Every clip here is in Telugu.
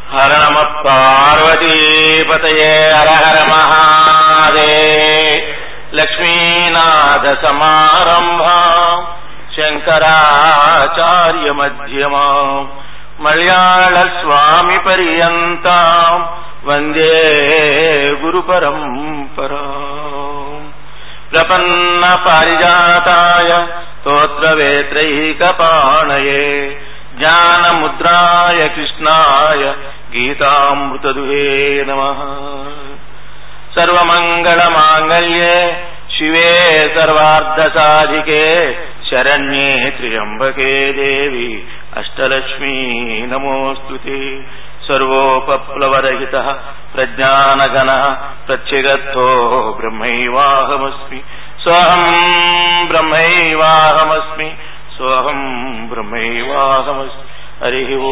హర నమ పార్వతీపతయే హర హర మహాదే లక్ష్మీనాథ సమారంభా శంకరాచార్య మధ్యమా మలయాళ స్వామి పర్యంత వందే గురు పరంపరా ప్రపన్న పారిజాతాయ స్తోత్రవేత్రైకపాణయే జ్ఞానముద్రాయ కృష్ణాయ గీతామృతదుహే నమ సర్వమంగళమాంగళ్యే శివే సర్వార్ధసాధికే శరణ్యే త్ర్యంబకే దేవి అష్టలక్ష్మీ నమోస్తుతే సర్వోపప్లవరహిత ప్రజ్ఞానగణ ప్రత్యగత్తో బ్రహ్మైవాహమస్మి సోహం బ్రహ్మైవాహమస్మి సోహం బ్రహ్మైవాహమస్మి హరి ఓ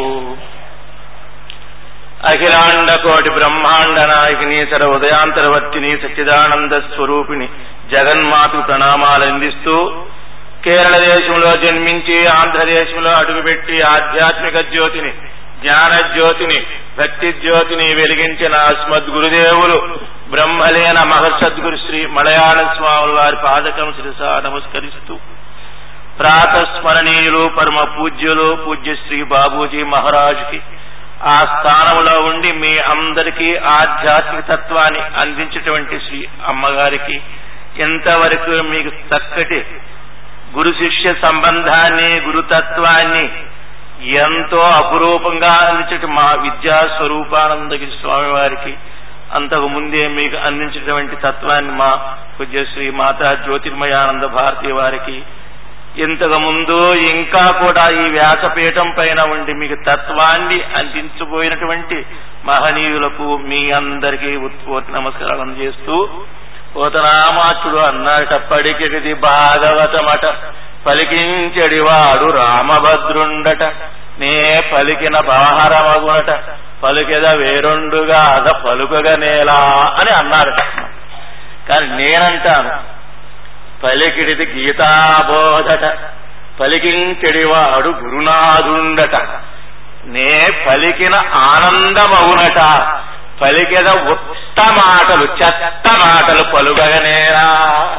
అఖిలాండ కోటి బ్రహ్మాండ నాయకిని సర్వోదయాంతరవర్తిని సచ్చిదానంద స్వరూపిణి జగన్మాతకు ప్రణామాలు అందిస్తూ కేరళ దేశంలో జన్మించి ఆంధ్రదేశంలో అడుగుపెట్టి ఆధ్యాత్మిక జ్యోతిని జ్ఞాన జ్యోతిని భక్తి జ్యోతిని వెలిగించిన అస్మద్ గురుదేవులు బ్రహ్మలేన మహర్షద్గురు శ్రీ మలయాళ స్వాముల వారి పాదకం శిరస నమస్కరిస్తూ ప్రాతస్మరణీయులు పరమ పూజ్యులు పూజ్య శ్రీ బాబూజీ మహారాజుకి ఆ స్థానంలో ఉండి మీ అందరికీ ఆధ్యాత్మిక తత్వాన్ని అందించేటువంటి శ్రీ అమ్మగారికి ఎంతవరకు మీకు చక్కటి గురు శిష్య సంబంధాన్ని గురుతత్వాన్ని ఎంతో అపురూపంగా అందించట మా విద్యా స్వరూపానందగిరి స్వామి వారికి అంతకు ముందే మీకు అందించినటువంటి తత్వాన్ని మా పూజ్య శ్రీ మాతా జ్యోతిర్మయానంద భారతి వారికి ఇంతకు ముందు ఇంకా కూడా ఈ వ్యాసపీఠం పైన ఉండి మీకు తత్వాన్ని అందించబోయినటువంటి మహనీయులకు మీ అందరికీ ఉత్పూర్తి నమస్కారాలు అందజేస్తూ పోతనామాచుడు అన్నటప్పటికిది భాగవతమట పలికించెడివాడు రామభద్రుండట నే పలికిన బాహరమగునట పలికెద వేరొండుగా అద పలుకగ నేలా అని అన్నారట కానీ నేనంటాను పలికిడిది గీతాబోధట పలికించెడివాడు గురునాథుండట నే పలికిన ఆనందమవునట పలికెద ఉత్త మాటలు చెత్త మాటలు పలుకగనేరా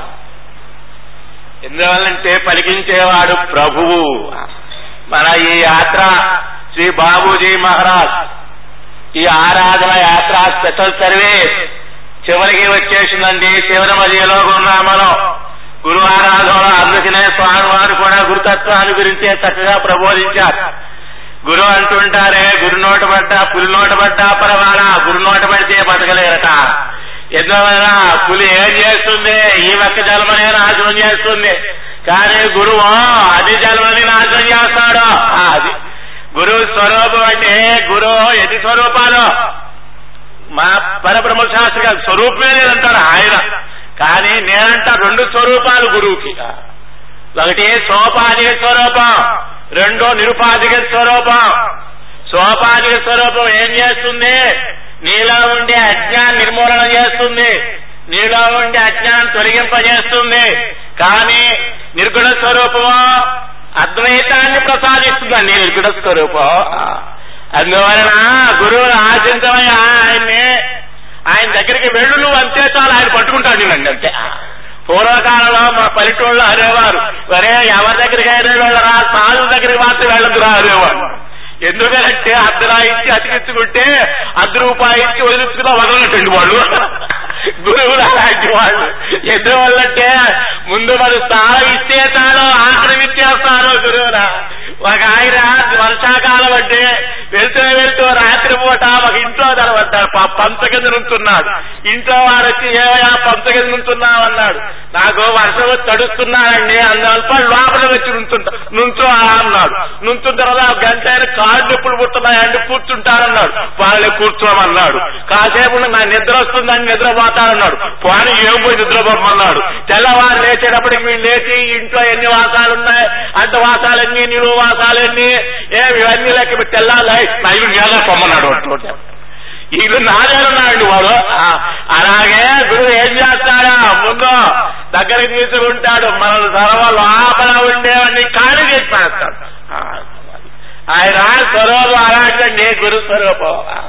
ఎందువల్లంటే పలికించేవాడు ప్రభువు మన ఈ యాత్ర శ్రీ బాబూజీ మహారాజ్ ఈ ఆరాధన యాత్ర స్పెషల్ సర్వీస్ చివరికి వచ్చేసిందండి చివరి మధ్యలో ఉన్నాం మనం గురు ఆరాధనలో అందుకనే స్వామి వారు కూడా గురుతత్వాన్ని గురించే చక్కగా ప్రబోధించారు గురు అంటుంటారే గురు నోట పడ్డా పులి నోట పడ్డా పరవాలా గురు నోట పడితే బతకలేరట ఎందువల్ల పులి ఏం చేస్తుంది ఈ ఒక్క జన్మనే నాశనం చేస్తుంది కానీ గురువు అది జన్మని నాశనం చేస్తాడు ఆ, అది గురువు స్వరూపం అంటే గురువు ఎది స్వరూపాలు మా పరబ్రహ్మ శాస్త్రి గారు స్వరూపమే లేదంటారు ఆయన కానీ నేనంట రెండు స్వరూపాలు గురువుకి ఒకటి సోపాధిక స్వరూపం రెండో నిరుపాధిక స్వరూపం సోపాధిక స్వరూపం ఏం చేస్తుంది నీలో ఉండే అజ్ఞానం నిర్మూలన చేస్తుంది నీలో ఉండే అజ్ఞానం తొలగింపజేస్తుంది కానీ నిర్గుణ స్వరూపము అద్వైతాన్ని ప్రసాదిస్తుందండి నిర్గుణ స్వరూపం అందువలన గురువులు ఆశించమని ఆయన్ని ఆయన దగ్గరికి వెళ్ళు నువ్వు అంతే చాలు ఆయన పట్టుకుంటాడు నేను అంతే పూర్వకాలంలో మా పల్లెటూళ్ళు అనేవారు వరే ఎవరి దగ్గరికి అయినా వెళ్ళరా సాధు దగ్గరికి మాత్రం వెళ్ళదురా అనేవారు ఎందుకంటే అర్ధరా ఇచ్చి అతికించుకుంటే అర్ధ రూపాయి ఇచ్చి వదిలించుకున్నా వదలనట్టండి వాళ్ళు గురువులు అలాంటి వాళ్ళు ఎందువల్లంటే ముందు మరి స్థానం ఇస్తే తాను ఆక్రమించేస్తారు గురువుల ఒక ఆయన వర్షాకాలం అంటే వెళ్తూ వెళ్తూ రాత్రి పూట ఒక ఇంట్లో నిలబడ్డాడు ప- పంచ కింద నుంచున్నాడు ఇంట్లో వారు వచ్చి ఏమయ్యా పంచ కింద నుంచున్నావు అన్నాడు నాకు వర్షం వచ్చి తడుస్తున్నానండి అందువల్ల లోపల వచ్చి నుంచుంటా నుంచో అన్నాడు నుంచున్న తర్వాత ఒక గంట అయిన కాళ్ళు నొప్పులు పుట్టున్నాయండి కూర్చుంటానన్నాడు వాళ్ళే కూర్చోమన్నాడు కాసేపు ఉండి నా నిద్ర వస్తుందని నిద్రపోతానన్నాడు పోనీ ఏం పోయి నిద్రపోమన్నాడు తెల్లవారు లేచేటప్పటికి వీళ్ళు లేచి ఇంట్లో ఎన్ని వాసాలు ఉన్నాయి అంట వాసాలన్నీ నిలువ వాసాలన్నీ ఏమి ఇవన్నీ లెక్క తెల్లాలి నా ఇల్లు నేల పొమ్మన్నాడు అంటుంటే ఇల్లు నాదేనన్నాడు వాడు ఆ, అలాగే గురువు ఏం చేస్తాడా ముందు దగ్గరికి తీసుకుంటాడు మన సర్వ లోపల ఉండేవన్నీ ఖాళీ చేసి పారేస్తాడు ఆ, ఆయన స్వరూపం అలాంటి గురు స్వరూపం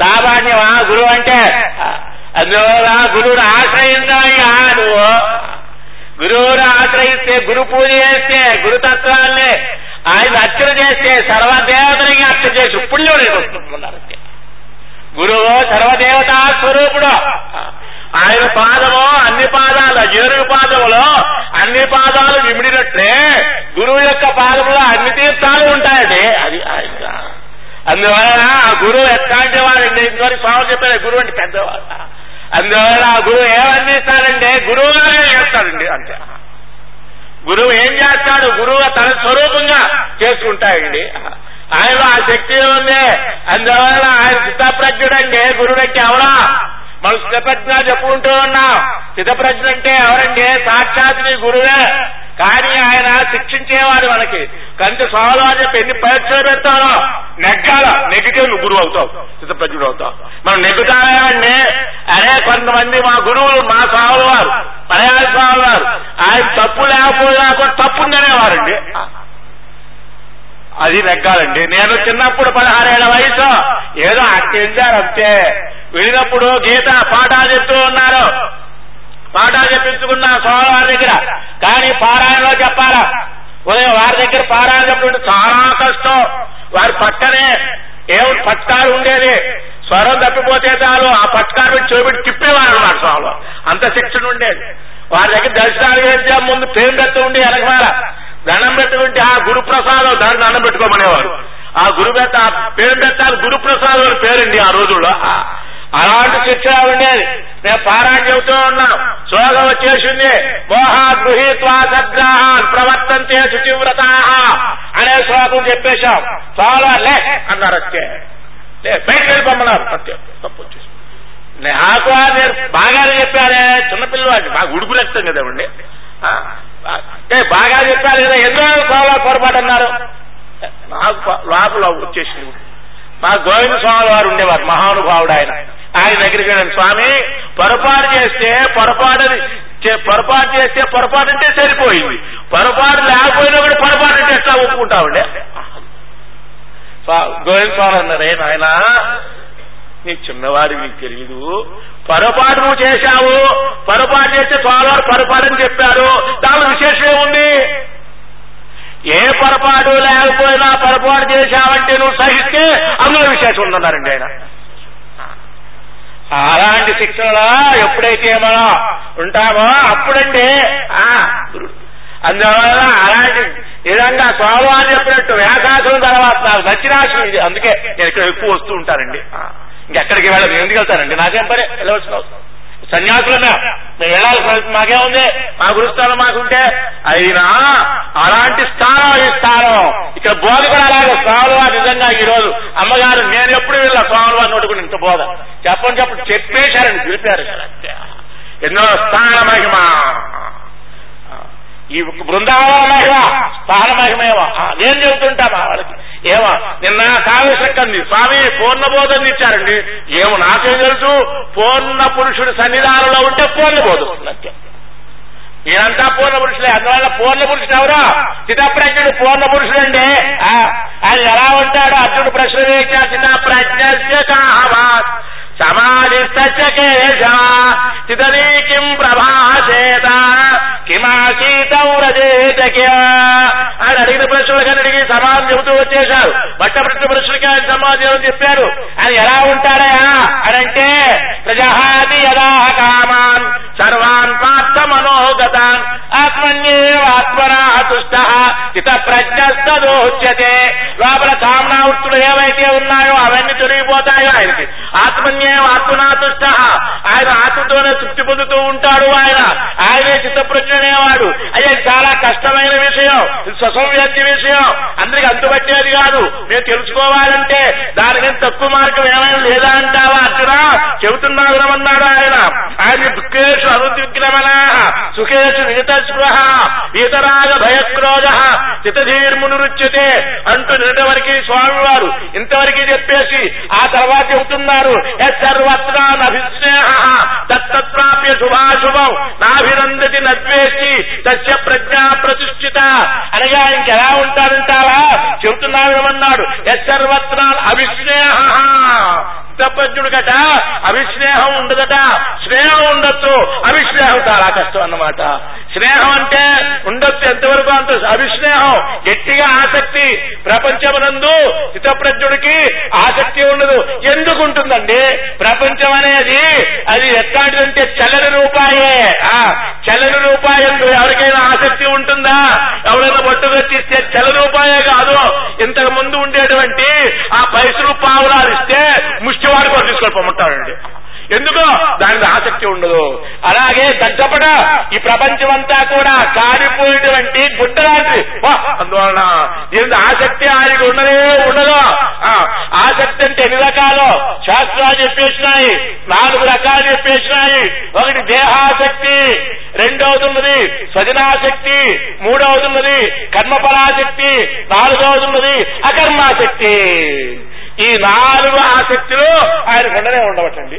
సామాన్యమా గురువు అంటే అందువల్ల గురువుని ఆశ్రయించాలయ్యా నువ్వు గురువుని ఆశ్రయిస్తే గురు పూజ చేస్తే గురుతత్వాన్ని ఆయన అర్చన చేస్తే సర్వదేవతలకి అర్చన చేసి పుణ్యం నీకు వస్తుందన్నారు గురువు సర్వదేవతా స్వరూపుడు ఆయన పాదము అన్ని పాదాలు ఏనుగు పాదములో అన్ని పాదాలు విమిడినట్లే గురువు యొక్క పాదములో అన్ని తీర్థాలు ఉంటాయండి అది ఆయన అందువలన ఆ గురువు ఎట్లాంటి వాడండి ఇంతవరకు స్వామి చెప్పారు గురువు అంటే పెద్దవాడు అందువలన ఆ గురువు ఏమందిస్తాడంటే గురువు చేస్తాడండి అంతే గురువు ఏం చేస్తాడు గురువు తన స్వరూపంగా చేసుకుంటాడండి ఆయనలో ఆ శక్తి ఉంది అందువల్ల ఆయన చిత్తప్రజ్ఞుడండి గురుడంటే ఎవరా మనం స్థితప్రజ్ఞ చెప్పుకుంటూ ఉన్నాం స్థితప్రజ్ఞ అంటే ఎవరంటే సాక్షాత్ నీ గురువే కానీ ఆయన శిక్షించేవాడు మనకి కంటి సోలో అని చెప్పి ఎన్ని పరీక్షలు పెడతారో నెగ్గాల నెగ్గితే నువ్వు గురువు అవుతావు స్థితప్రజ్ఞుడు అవుతావు మనం నెగ్గుతామండి అరే కొంతమంది మా గురువులు మా స్వాములు వారు మలయాళ స్వాములు వారు ఆయన తప్పు లేకపోయినా కూడా తప్పుందనేవారండి అది నెగ్గాలండి నేను చిన్నప్పుడు పదహారేళ్ల వయసు ఏదో అట్టెంచారు అంతే వెళ్ళినప్పుడు గీత పాఠాలు చెప్తూ ఉన్నారు పాఠాలు చెప్పించుకున్నా సోమవారి దగ్గర కానీ పారాయణలో చెప్పాలా ఉదయం వారి దగ్గర పారాయణ చెప్పుకుంటే చాలా కష్టం వారి పక్కనే ఏం పట్టాలు ఉండేది స్వరం తప్పిపోతే చాలు ఆ పట్టాలు పెట్టి చెవిటి తిప్పేవారు అన్నమాట స్వామి అంత శిక్షణ ఉండేది వారి దగ్గర దర్శనాలు చేస్తే ముందు పేరు పెట్టి ఉండి వెనకమాల దండం పెట్టుకుంటే ఆ గురుప్రసాదం దాన్ని దండం పెట్టుకోమనేవారు ఆ గురు పెట్ట ఆ పేరు పెట్టాలి గురుప్రసాదం అని పేరండి ఆ రోజుల్లో ఆ- అలాంటి శిక్షణ ఉండేది నేను పారాయణ చెబుతూ ఉన్నా శోగం వచ్చేసింది మోహా గృహీత్వా సద్గ్రహాన్ ప్రవర్తంతే శుచివ్రత అనే శ్లోకం చెప్పేశాం చాలా లే అన్నారు అంతే లే బయటకు వెళ్ళిపోమన్నారు అంతే తప్పు వచ్చేసి నాకు ఆ నేను బాగానే చెప్పానే చిన్నపిల్లవాడిని బాగా ఉడుపు రక్తం కదండి ఆ, అంటే బాగా చెప్పారు కదా ఎన్నో కోలా పొరపాటు అన్నారు నాకు ప- లోపల వచ్చేసింది మా గోవింద స్వామి వారు ఉండేవారు మహానుభావుడు ఆయన ఆయన దగ్గరికి వెళ్ళాను స్వామి పొరపాటు చేస్తే పొరపాటుని చే- పొరపాటు చేస్తే పొరపాటు అంటే సరిపోయింది పొరపాటు లేకపోయినా కూడా పొరపాటు అంటే ఎట్లా ఒప్పుకుంటామండి స్వా- గోవింద స్వామి అన్నారు ఏ నాయనా నీ చిన్నవాడి నీకు తెలియదు పొరపాటు నువ్వు చేశావు పొరపాటు చేస్తే స్వామివారు పొరపాటు అని చెప్పారు దాని విశేషం ఏముంది ఏ పొరపాటు లేకపోయినా పొరపాటు చేశావంటే నువ్వు సహిస్తే అందులో విశేషం ఉందన్నారండి ఆయన అలాంటి శిక్షణలో ఎప్పుడైతే మనం ఉంటామో అప్పుడండి ఆ, గురు- అందువల్ల అలాంటి విధంగా స్వామివారు చెప్పినట్టు వ్యాసాసనం తర్వాత నాకు నచ్చినాశనం ఇది అందుకే నేను ఇక్కడ ఎక్కువ వస్తూ ఉంటానండి ఆ, ఇంకెక్కడికి వెళ్ళదు ఎందుకు వెళ్తానండి నాకేం పని వెళ్ళవలసిన అవసరం సన్యాసులమే మేము వెళ్ళాల్సిన అవసరం మాకేముంది మా గురుస్థానం మాకుంటే అయినా అలాంటి స్థానం ఈ స్థానం ఇక్కడ బోధ కూడా అలాగే స్వాములు వారు నిజంగా ఈ రోజు అమ్మగారు నేను ఎప్పుడు వెళ్ళా స్వాములు వారిని నోటుకుని ఇంత బోధ చెప్పని చెప్పండి చెప్పేశారని పిలిపారు ఎన్నో స్థాన మహిమ ఈ బృందావన మహిమ స్థాన మహిమేమో ఆ, నేను చెబుతుంటామా వాళ్ళకి ఏమో నిన్న కావ్యశక్కంది స్వామి పూర్ణ బోధన ఇచ్చారండి ఏమో నాకేం తెలుసు పూర్ణ పురుషుడు సన్నిధానంలో ఉంటే పూర్ణ బోధ వస్తుంది అంతే మీరంతా పూర్ణ పురుషులే అందువల్ల పూర్ణ పురుషుడు ఎవరు చిత్తప్రజ్ఞుడు పూర్ణ పురుషుడండి ఆ, ఆయన ఎలా ఉంటాడు అర్జునుడు ప్రశ్న వేశాడు చిత్తప్రజ్ఞ కాహవాత్ సమాధిస్తేష చితనీ కిం ప్రభాసేత కిమాసీతం రజేతక్య ఆయన అడిగిన ప్రశ్నలకు అడిగి సమాధానం చెబుతూ వచ్చేశారు బట్టపట్టిన ప్రశ్నలకి ఆయన సమాధానం చెప్పారు ఆయన ఎలా ఉంటాడయా అని అంటే ప్రజహాది యదా కామాన్ సర్వాన్ పార్థ మనోగతాన్ ఆత్మన్యేవాత్మనా తుష్ట చిత ప్రజ్ఞస్తదోచ్యతే లోపల కామనావృత్తులు ఏవైతే ఉన్నాయో అవన్నీ తొలగిపోతాయో ఆయనకి ఆత్మన్యేవాత్మనా తుష్ట ఆయన ఆత్మతోనే తృప్తి పొందుతూ ఉంటాడు ఆయన ఆయనే చిత్తప్రజ్ఞనేవాడు అయ్యే చాలా కష్టమైన విషయం ఇది సుసంవ్యాప్తి విషయం అందరికి అంతుపట్టేది కాదు మేము తెలుసుకోవాలంటే దానికి తక్కువ మార్గం ఏమైనా లేదా అంటావా అర్జున చెబుతున్నా వినమన్నాడు ఆయన ఆయన దుఃఖేషు అనుద్విగ్రమణ సుఖేషు నిహిత స్పృహ వీతరాగ భయక్రోధ చితధీర్మునురుచ్యతే అంటూ నిన్నటి స్వామివారు ఇంతవరకు చెప్పేసి ఆ తర్వాత చెబుతున్నారు "యత్ సర్వత్రా నభిస్నేహ తత్తత్ప్రాప్య శుభాశుభం నాభినందతి నద్వేష్టి తస్య ప్రజ్ఞా ప్రతిష్ఠిత అనగా ఇంకెలా ఉంటారంటావా చెబుతున్నా వినమన్నాడు "యత్ సర్వత్రా అవిస్నేహ తప్పజ్ఞుడు ప్రద్యుడికట అవిస్నేహం ఉండదట స్నేహం ఉండొచ్చు అవిస్నేహం చాలా కష్టం అన్నమాట స్నేహం అంటే ఉండొచ్చు ఎంతవరకు అంత అవిస్నేహం గట్టిగా ఆసక్తి ప్రపంచమునందు హితప్రజ్ఞుడికి ఆసక్తి ఉండదు ఎందుకు ఉంటుందండి ప్రపంచం అనేది అది ఎట్లాంటిదంటే చలని రూపాయే ఆ చలని రూపాయంలో ఎవరికైనా ఆసక్తి ఉంటుందా ఎవరైనా పట్టుకొచ్చిస్తే చల రూపాయే కాదు ఇంతకు ముందు ఉండేటువంటి ఆ పైసలు పావులాలు ఇస్తే ముష్టివాడు కూడా తీసుకొని పొమ్మంటాడండి ఎందుకో దాని మీద ఆసక్తి ఉండదు అలాగే దగ్గపడ ఈ ప్రపంచం అంతా కూడా కారిపోయేటువంటి గుడ్డ లాంటిది వా, అందువలన దీని మీద ఆసక్తి ఆయనకు ఉండదే ఉండదు ఆ, ఆసక్తి అంటే ఎన్ని రకాలు శాస్త్రాలు చెప్పేసినాయి నాలుగు రకాలు చెప్పేసినాయి ఒకటి దేహాసక్తి రెండవదున్నది స్వజనాసక్తి మూడవదున్నది కర్మఫలాసక్తి నాలుగవదున్నది అకర్మాసక్తి ఈ నాలుగు ఆసక్తులు ఆయనకు ఉండనే ఉండవటండి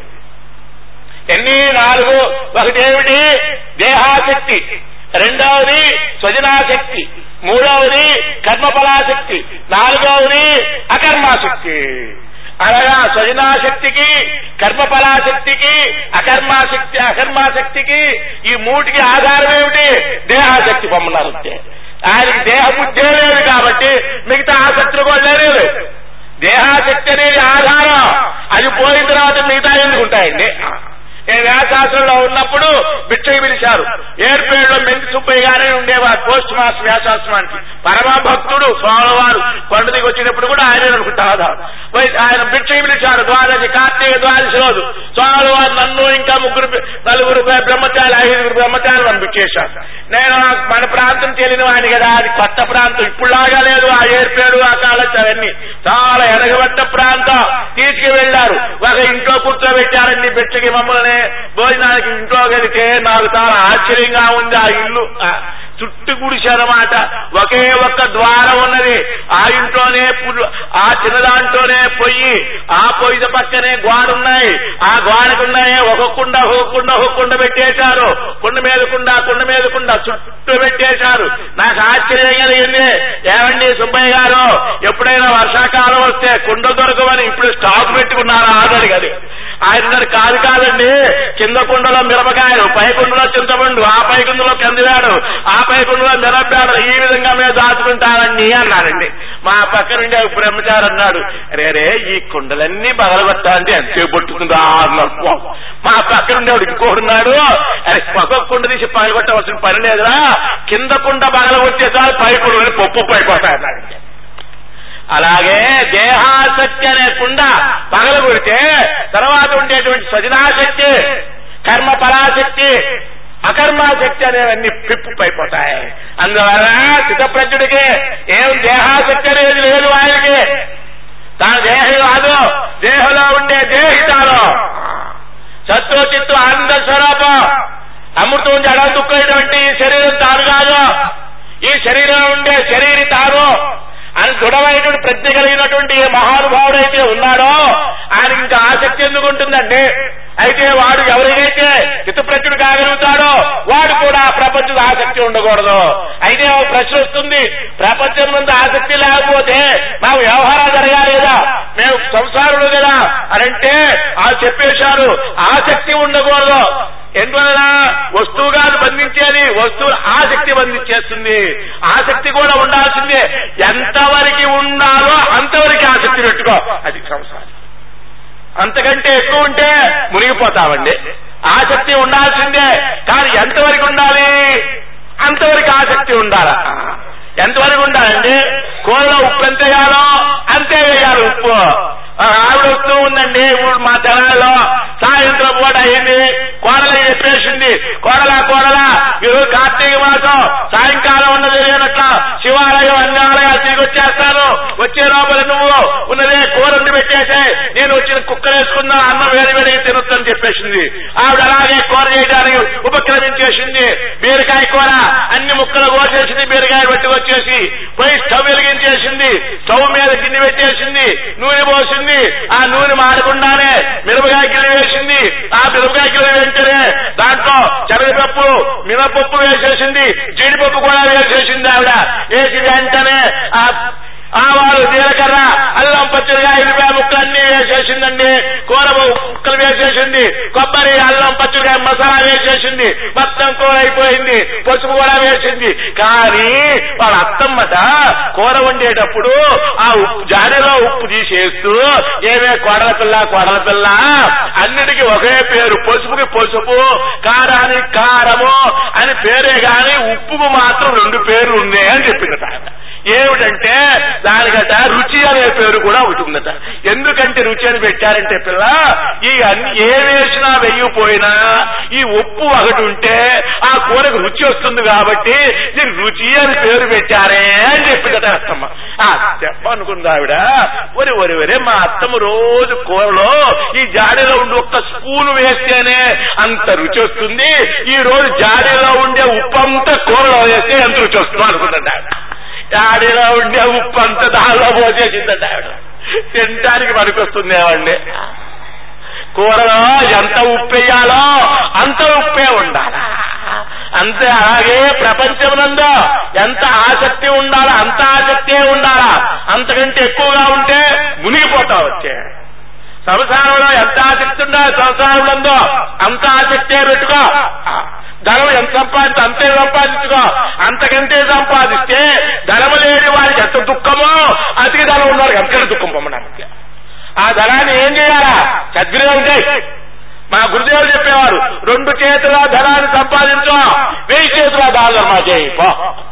ఎన్ని నాలుగు ఒకటి ఏమిటి దేహాసక్తి రెండవది స్వజనాసక్తి మూడవది కర్మఫలాసక్తి నాలుగవది అకర్మాసక్తి అనగా స్వజనాశక్తికి కర్మఫలాశక్తికి అకర్మాశక్తి అకర్మాశక్తికి ఈ మూటికి ఆధారం ఏమిటి దేహాసక్తి పొమ్మన్నారు అంతే ఆయనకి దేహబుద్ధే లేదు కాబట్టి మిగతా ఆసక్తులు కూడా లేదు దేహాసక్తి అనేది ఆధారం అది పోయిన తర్వాత మిగతా ఎందుకు ఉంటాయండి నేను వ్యాసాసంలో ఉన్నప్పుడు భిక్షకి పిలిచారు ఏర్పేడులో మెంతి సుబ్బయ్య గారే ఉండేవారు పోస్ట్ మాస్టర్ వ్యాసాశ్రమానికి పరమ భక్తుడు స్వామివారు కొండ దిగి వచ్చినప్పుడు కూడా ఆయనే అనుకుంటా ఆధారం పోయి ఆయన భిక్షకి పిలిచారు ద్వాదశి కార్తీక ద్వాదశి రోజు స్వామివారు నన్ను ఇంకా ముగ్గురు నలుగురు బ్రహ్మచారి ఐదుగురు బ్రహ్మచారులు పంపించేశారు నేను మన ప్రాంతం తెలియని వాడిని కదా అది కొత్త ప్రాంతం ఇప్పుడులాగా లేదు ఆ ఏర్పేడు ఆ కాలచ్చు అవన్నీ చాలా ఎడగబట్ట ప్రాంతం తీసుకువెళ్లారు ఒక ఇంట్లో కూర్చోబెట్టారండి బిడ్డకి మమ్మల్ని భోజనానికి ఇంట్లో వెళితే నాకు చాలా ఆశ్చర్యంగా ఉంది ఆ ఇల్లు ఆ చుట్టు గుడిసెనమాట ఒకే ఒక్క ద్వారం ఉన్నది ఆ ఇంట్లోనే పుల్- ఆ చిన్నదాంట్లోనే పొయ్యి ఆ పొయ్యి పక్కనే గోడున్నాయి ఆ గోడకున్నాయే ఒక కుండ ఒక కుండ ఒక కుండ పెట్టేశారు కుండ మీద కుండ కుండ మీద కుండ చుట్టూ పెట్టేశారు నాకు ఆశ్చర్యం కలిగింది ఏమండి సుబ్బయ్య గారు ఎప్పుడైనా వర్షాకాలం వస్తే కుండ దొరకమని ఇప్పుడు స్టాక్ పెట్టుకున్నారా ఆల్రెడీ అది ఆయన అన్నాడు, కాదు కాదండి కింద కుండలో మిరపకాయలు పై కుండలో చింతపండు ఆ పై కుండలో కందివాడు ఆ పై కుండలో మిరపాడు ఈ విధంగా మేము దాచుకుంటారండి అన్నారండి మా పక్క నుండి ఒక బ్రహ్మచారి అన్నాడు రే రే ఈ కుండలన్నీ బగలగొట్టాలంటే ఎంతసేపు పట్టుకుందా అన్నాడు మా పక్క నుండి వాడు ఇంకోడున్నాడు అరే ఒక్కొక్క కుండ తీసి పగలగొట్టవలసిన పని లేదురా కింద కుండ బగలగొట్టేసారి పై కుండ పప్పు పైపోతాయి అన్నాడండి అలాగే దేహాసక్తి అనే కుండ పగలగొడితే తర్వాత ఉండేటువంటి సజనాశక్తి కర్మ ఫలాశక్తి అకర్మాశక్తి అనేవన్నీ పిప్పు అయిపోతాయి అందువల్ల చిత్తప్రజ్ఞుడికి ఏం దేహాశక్తి అనేది లేదు ఆయనకి తన దేహం కాదు దేహంలో ఉండే దేహితాలు సత్తు చిత్తు ఆనంద స్వరూపం అమృతం జడ దుఃఖమైనటువంటి ఈ శరీరం తాను కాదు ఈ శరీరంలో ఉండే శరీరి తాను అని దృఢమైనటువంటి ప్రజ్ఞ కలిగినటువంటి ఏ మహానుభావుడైతే ఉన్నాడో ఆయనకి ఇంకా ఆసక్తి ఎందుకు ఉంటుందండి అయితే వాడు ఎవరికైతే హితప్రజ్ఞుడు కాగలుగుతాడో వాడు కూడా ప్రపంచం ఆసక్తి ఉండకూడదు అయితే ఒక ప్రశ్న వస్తుంది ప్రపంచం ముందు ఆసక్తి లేకపోతే మాకు వ్యవహారాలు జరగాలేదా మేము సంసారులు కదా అని అంటే ఆ చెప్పేశారు ఆసక్తి ఉండకూడదు ఎందువలన వస్తువు కాదు బంధించేది వస్తువు ఆసక్తి బంధించేస్తుంది ఆసక్తి కూడా ఉండాల్సిందే ఎంతవరకు ఉండాలో అంతవరకు ఆసక్తి పెట్టుకో అది సంసారం అంతకంటే ఎక్కువ ఉంటే మునిగిపోతామండి ఆసక్తి ఉండాల్సిందే కానీ ఎంతవరకు ఉండాలి అంతవరకు ఆసక్తి ఉండాలా ఎంతవరకు ఉండాలండి కూరలో ఉప్పు ఎంత వేయాలో అంతే వేయాలి ఉప్పు ఆ ఆవిడ వస్తూ ఉందండి ఊరు మా తెనాల్లో సాయంత్రం పూట అయింది కోడలు చెప్పేసింది కోడలా కోడలా ఈరోజు కార్తీక మాసం సాయంకాలం ఉన్నది లేనట్ల శివాలయం అన్ని ఆలయాలు తిరిగి వచ్చేస్తాను వచ్చే లోపల నువ్వు ఉన్నదే కూర వండి పెట్టేసే నేను వచ్చిన కుక్కర్ వేసుకున్నా అన్నం వేడి వేడిగా తినొచ్చని చెప్పేసింది ఆవిడ అలాగే కూర చేయడానికి ఉపక్రమించేసింది బీరకాయ కూర అన్ని ముక్కలు కోసేసింది బీరకాయ పట్టుకొచ్చేసి పోయి స్టవ్ వెలిగించేసింది స్టవ్ మీద గిన్నె పెట్టేసింది నూనె పోసింది ఆ నూనె మాడకుండానే మిరపకాయ గిన్నె వేసింది ఆ మిరపకాయ గిన్నె వెంటనే దాంట్లో శనగపప్పు మినపప్పు వేసేసింది జీడిపప్పు కూడా వేసేసింది ఆవిడ వేసి వెంటనే ఆ ఆవాలు జీలకర్ర అల్లం పచ్చడిగా ఎల్లిపాయ ముక్క అన్ని వేసేసిందండి కూర వేసేసింది కొబ్బరి అల్లం పచ్చిమిరకాయ మసాలా వేసేసింది మొత్తం కూర అయిపోయింది పసుపు కూడా వేసింది కానీ వాళ్ళ అత్తమ్మట కూర వండేటప్పుడు ఆ ఉప్పు జాడీలో ఉప్పు తీసేస్తూ ఏమే కొడల పిల్ల కొడల పిల్ల అన్నిటికీ ఒకే పేరు పసుపుకి పసుపు కారానికి కారము అని పేరే గాని ఉప్పుకు మాత్రం రెండు పేర్లు ఉన్నాయి అని చెప్పిందట ఆమె. ఏమిటంటే దానికట రుచి అనే పేరు కూడా ఒకటి ఉందట ఎందుకంటే రుచి అని పెట్టారంటే పిల్ల ఈ అన్ని ఏ వేసినా వెయ్యిపోయినా ఈ ఉప్పు ఒకటి ఉంటే ఆ కూరకు రుచి వస్తుంది కాబట్టి దీనికి రుచి అని పేరు పెట్టారే అని చెప్పిందట అత్తమ్మ ఆ చెప్పనుకుంది ఆవిడ ఒరి ఒరి ఒరే మా అత్తమ్మ రోజు కూరలో ఈ జాడీలో ఉండి ఒక్క స్పూన్ వేస్తేనే అంత రుచి వస్తుంది ఈ రోజు జాడీలో ఉండే ఉప్పు అంతా కూరలో వేస్తే ఎంత రుచి వస్తుందో అనుకుందంట ఆవిడ జాడీలో ఉండే ఉప్పు అంతా దానిలో పోసేసిందంట ఆవిడ తినటానికి పనికొస్తుంది ఏమండి కూరలో ఎంత ఉప్పు వేయాలో అంత ఉప్పే ఉండాలా అంతే అలాగే ప్రపంచమునందు ఎంత ఆసక్తి ఉండాలో అంత ఆసక్తే ఉండాలా అంతకంటే ఎక్కువగా ఉంటే మునిగిపోతా వచ్చే సంసారంలో ఎంత ఆసక్తి ఉండాలి సంసారంలో అంత ఆసక్తే పెట్టుకో ధనం ఎంత సంపాదించి అంతే సంపాదించుకో అంతకంటే సంపాదిస్తే ధనము లేని వారికి ఎంత దుఃఖమో అతికి ధనం ఉన్నవారికి అంతకంటే దుఃఖం పొమ్మడానికి ఆ ధనాన్ని ఏం చేయాలా సద్వినియోగం చేయి మా గురుదేవులు చెప్పేవారు రెండు చేతుల ధనాన్ని సంపాదించు వెయ్యి చేతుల దానం చేయి పో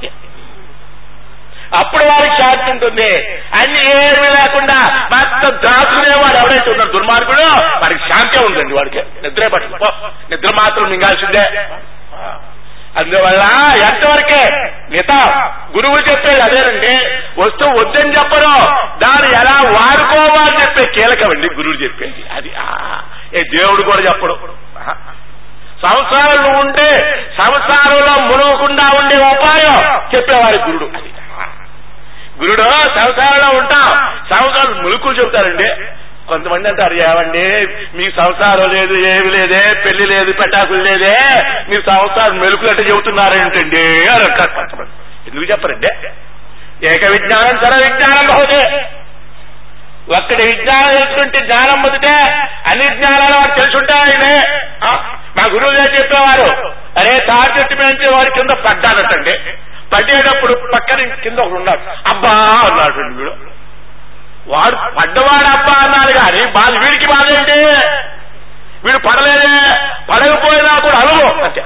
అప్పుడు వారికి శాంతి ఉంటుంది అన్ని ఏమీ లేకుండా మొత్తం దాచుకునేవాడు ఎవరైతే ఉన్నాడు దుర్మార్గుడు వాడికి శాంతి ఉందండి వాడికి నిద్రే పట్టు పో. నిద్ర మాత్రం మింగాల్సిందే అందువల్ల ఎంతవరకే మిత గురువు చెప్పేది అదేనండి వస్తువు వద్దని చెప్పరు దాన్ని ఎలా వాడుకోవాలని చెప్పే కీలకమండి గురువు చెప్పేది అది ఆ, ఏ దేవుడు కూడా చెప్పడు ఆహా. సంసారంలో ఉంటే సంసారంలో మునగకుండా ఉండే ఉపాయం చెప్పేవారి గురుడు అది గురుడు సంసారంలో ఉంటాం సంసారం ములుకులు చెబుతారండి కొంతమంది అంటారు ఏమండి మీ సంసారం లేదు ఏమి లేదే పెళ్లి లేదు పెటాకులు లేదే మీరు సంసారం మెలుకులంటే చెబుతున్నారేంటండి అని అంటారు కొంతమంది ఎందుకు చెప్పరండి ఏక విజ్ఞానం సర విజ్ఞానం బహుదే ఒక్కడి విజ్ఞానం తెలుసుకుంటే జ్ఞానం పొందితే అన్ని జ్ఞానాలు వాడు తెలుసుంటాయనే ఆ, మా గురువు గారు చెప్పేవారు అరే తాటి చెట్టు మీద వారి కింద పడ్డానటండి పడ్డేటప్పుడు పక్కన కింద ఒకడు ఉన్నాడు అబ్బా అన్నాడు వీడు వాడు పడ్డవాడు అబ్బా అన్నాడు కానీ బాధ వీడికి బాధ ఏంటి వీడు పడలేదే పడకపోయినా కూడా అనుభవం అంతే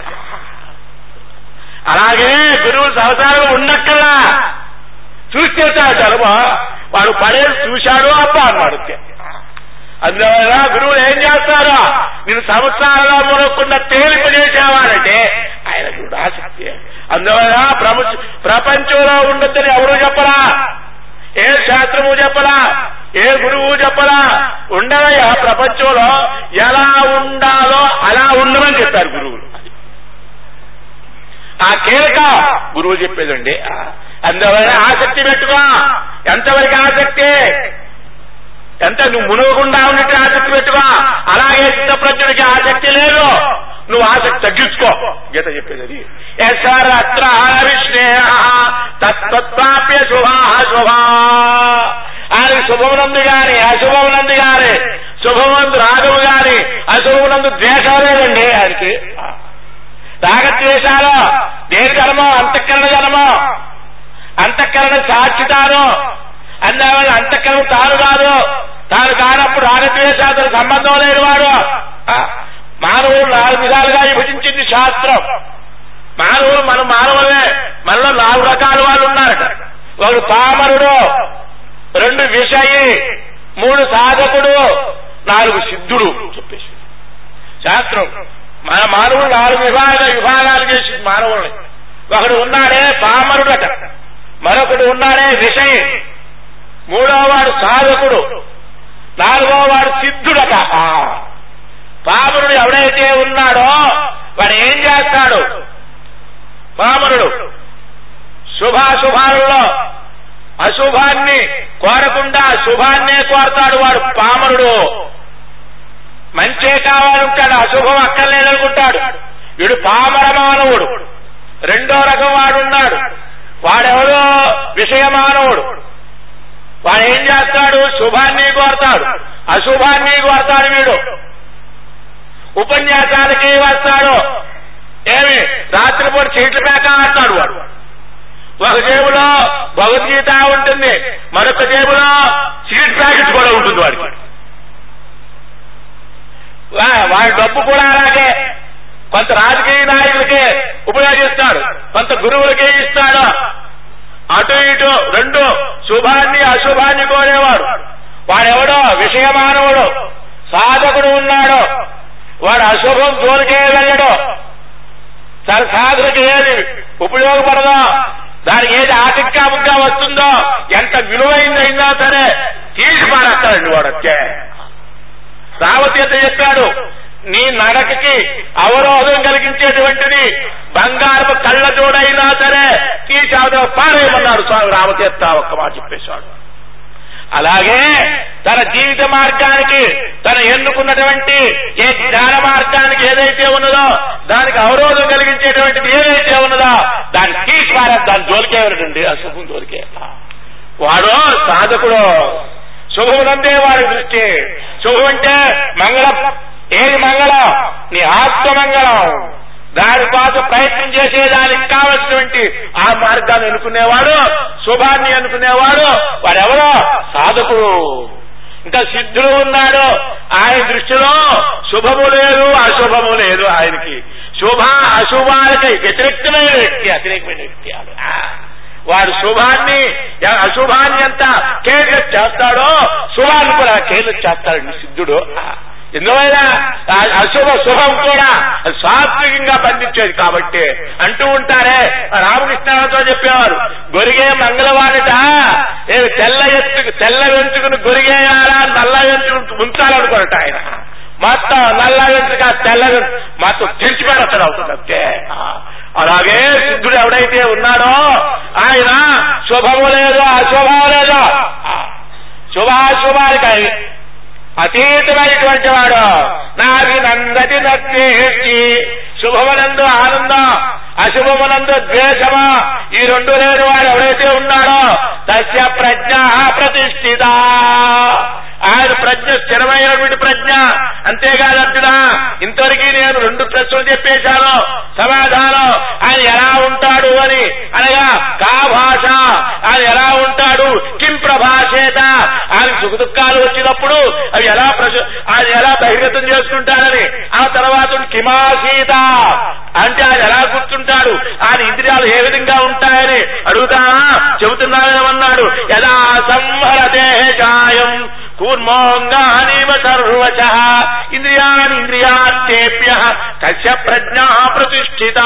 అలాగే గురువు సంసారం ఉండక్కల్లా చూస్తే చాలు అనుభవం వాడు పడేది చూశాడు అబ్బా అన్నాడు అంతే. అందువల్ల గురువులు ఏం చేస్తారు నేను సంవత్సరాల్లో మునకుండా తేలిపజేసేవాడంటే ఆయన చూడు ఆసక్తి అందువల్ల ప్రపంచ ప్రపంచంలో ఉండొద్దని ఎవరు చెప్పరా ఏ శాస్త్రము చెప్పలా ఏ గురువు చెప్పలా ఉండవయ్యా ప్రపంచంలో ఎలా ఉండాలో అలా ఉండమని చెప్పారు గురువులు ఆ కీలక గురువు చెప్పేదండి అందువల్ల ఆసక్తి పెట్టుకో ఎంతవరకు ఆసక్తి ఎంత నువ్వు మునగకుండా ఉన్నట్టు ఆసక్తి పెట్టుకో అలాగే చిత్తప్రజ్ఞుడికి ఆసక్తి లేదు నువ్వు ఆసక్తి తగ్గించుకో గీత చెప్పేది అది యశరత్ర విష్ణేయ తత్వాప్య శుభా శుభా ఆయన శుభమునందు గాని అశుభమునందు గాని శుభమునందు రాగము గాని అశుభమునందు ద్వేషం లేదండి ఆయనకి రాగద్వేషాలు దేని జన్మం అంతఃకరణ జన్మం అంతఃకరణ సాక్షితాను అందువల్ల అంతఃకరణ తాను కాదు తాను కానప్పుడు రాగద్వేషాలకు సంబంధం లేనివాడు ఆ, మానవులు నాలుగు విధాలుగా విభజించింది శాస్త్రం మానవులు మన మానవులే మనలో నాలుగు రకాల వాళ్ళు ఉన్నారట ఒకడు పామరుడు రెండు విషయి మూడు సాధకుడు నాలుగు సిద్ధుడు చెప్పేసి శాస్త్రం మన మానవులు నాలుగు విభాగ విభాగాలు చేసింది మానవుల్ని ఒకడు ఉన్నాడే పామరుడట మరొకడు ఉన్నాడే విషయి మూడో వాడు సాధకుడు నాలుగో వాడు సిద్ధుడట ఆ. పామరుడు ఎవడైతే ఉన్నాడో వాడు ఏం చేస్తాడు పామరుడు శుభాశుభాలలో అశుభాన్ని కోరకుండా శుభాన్నే కోరతాడు వాడు పామరుడు మంచే కావాలంటాడు అశుభం అక్కర్లేదనుకుంటాడు వీడు పామర మానవుడు రెండో రకం వాడున్నాడు వాడెవడో విషయ మానవుడు వాడు ఏం చేస్తాడు శుభాన్ని కోరతాడు అశుభాన్ని కోరతాడు వీడు ఉపన్యాసాలకి వస్తాడు ఏమి రాత్రిపూట చీట్ల పేక ఆడతాడు వాడు ఒక జేబులో భగవద్గీత ఉంటుంది మరొక జేబులో సిగరెట్ ప్యాకెట్ కూడా ఉంటుంది వాడికి వా- వాడి డబ్బు కూడా అలాగే కొంత రాజకీయ నాయకులకి ఉపయోగిస్తాడు కొంత గురువులకి ఇస్తాడు అటు ఇటు రెండు శుభాన్ని అశుభాన్ని కోరేవాడు వాడెవడో విషయమానవుడు సాధకుడు ఉన్నాడు వాడు అశుభం జోలికే వెళ్ళడు తన సాధనకి ఏది ఉపయోగపడదో దానికి ఏది ఆటంకాముగా వస్తుందో ఎంత విలువైందైందో సరే తీసి పారేస్తాడండి వాడు వచ్చే రామతీర్థ చెప్పాడు నీ నడకకి అవరోధం కలిగించేటువంటిది బంగారపు కళ్ళ జోడైనా సరే తీసి అవతల పారేయమన్నాడు స్వామి రామతీర్థ ఒక్క మాట చెప్పేశాడు అలాగే తన జీవిత మార్గానికి తన ఎన్నుకున్నటువంటి ఏ జ్ఞాన మార్గానికి ఏదైతే ఉన్నదో దానికి అవరోధం కలిగించేటువంటిది ఏదైతే ఉన్నదో దాన్ని తీసి పారే దాని జోలికే వెళ్ళండి అశుభం జోలికే వాడు సాధకుడు శుభమునందే వాడి దృష్టి శుభం అంటే మంగళం ఏది మంగళం నీ ఆత్మమంగళం దానికోసం ప్రయత్నం చేసేదానికి కావలసినటువంటి ఆ మార్గాన్ని ఎన్నుకునేవాడు శుభాన్ని ఎన్నుకునేవాడు వాడెవరో సాధకుడు ఇంకా సిద్ధుడు ఉన్నాడు ఆయన దృష్టిలో శుభము లేదు అశుభము లేదు ఆయనకి శుభ అశుభాలకి వ్యతిరేక్తమైన వ్యక్తి అతిరేకమైన వ్యక్తి ఆడు. ఆ, వాడు శుభాన్ని అశుభాన్ని ఎంత కేర్లు చేస్తాడో శుభాన్ని కూడా కేర్లు చేస్తాడు సిద్ధుడు ఆ, ఎందువల్ల ఆ అశుభ శుభం కూడా అది సాత్వికంగా బంధించేది కాబట్టి అంటూ ఉంటారే రామకృష్ణతో చెప్పేవారు గొరిగే మంగళవాడిట ఏ తెల్ల ఎత్తుకు తెల్ల వెంచుకుని గొరిగేయాలా నల్ల వెంచుకుని ఉంచాలనుకోరట ఆయన మొత్తం నల్ల వెంట్రుక తెల్ల వెంట్రుక మొత్తం తెరిచిపెడతాడు అవుతుంది అంతే ఆ, అలాగే సిద్ధుడు ఎవడైతే ఉన్నాడో ఆయన శుభము లేదు అశుభము లేదు ఆ, శుభాశుభాలకి అతీతమైనటువంటి వాడు నాది నందతి నచ్చేసి శుభమునందు ఆనందం అశుభమునందు ద్వేషమా ఈ రెండు లేని వాడు ఎవరైతే ఉన్నాడో తస్య ప్రజ్ఞ ప్రతిష్ఠిత ఆయన ప్రజ్ఞ స్థిరమైనటువంటి ప్రజ్ఞ అంతేకాదు అర్జున ఇంతవరకు నేను రెండు ప్రశ్నలు చెప్పేశాను సమాధానం ఆయన ఎలా ఉంటాడు అని అనగా కా భాష ఆయన ఎలా ఉంటాడు కిం ప్రభాషేత ఆయన సుఖ దుఃఖాలు వచ్చినప్పుడు అవి ఎలా ప్రశ ఆయన ఎలా బహిర్గతం చేసుకుంటాడని ఆ తర్వాత కిమాసీత అంటే ఆయన ఎలా కూర్చుంటాడు ఆయన ఇంద్రియాలు ఏ విధంగా ఉంటాయని అడుగుతానా చెబుతున్నానేమన్నాడు యదా సంహరతే కాయం కూర్మోంగానివ సర్వశ ఇంద్రియాని ఇంద్రియాత్తేభ్య తస్య ప్రజ్ఞ ప్రతిష్ఠిత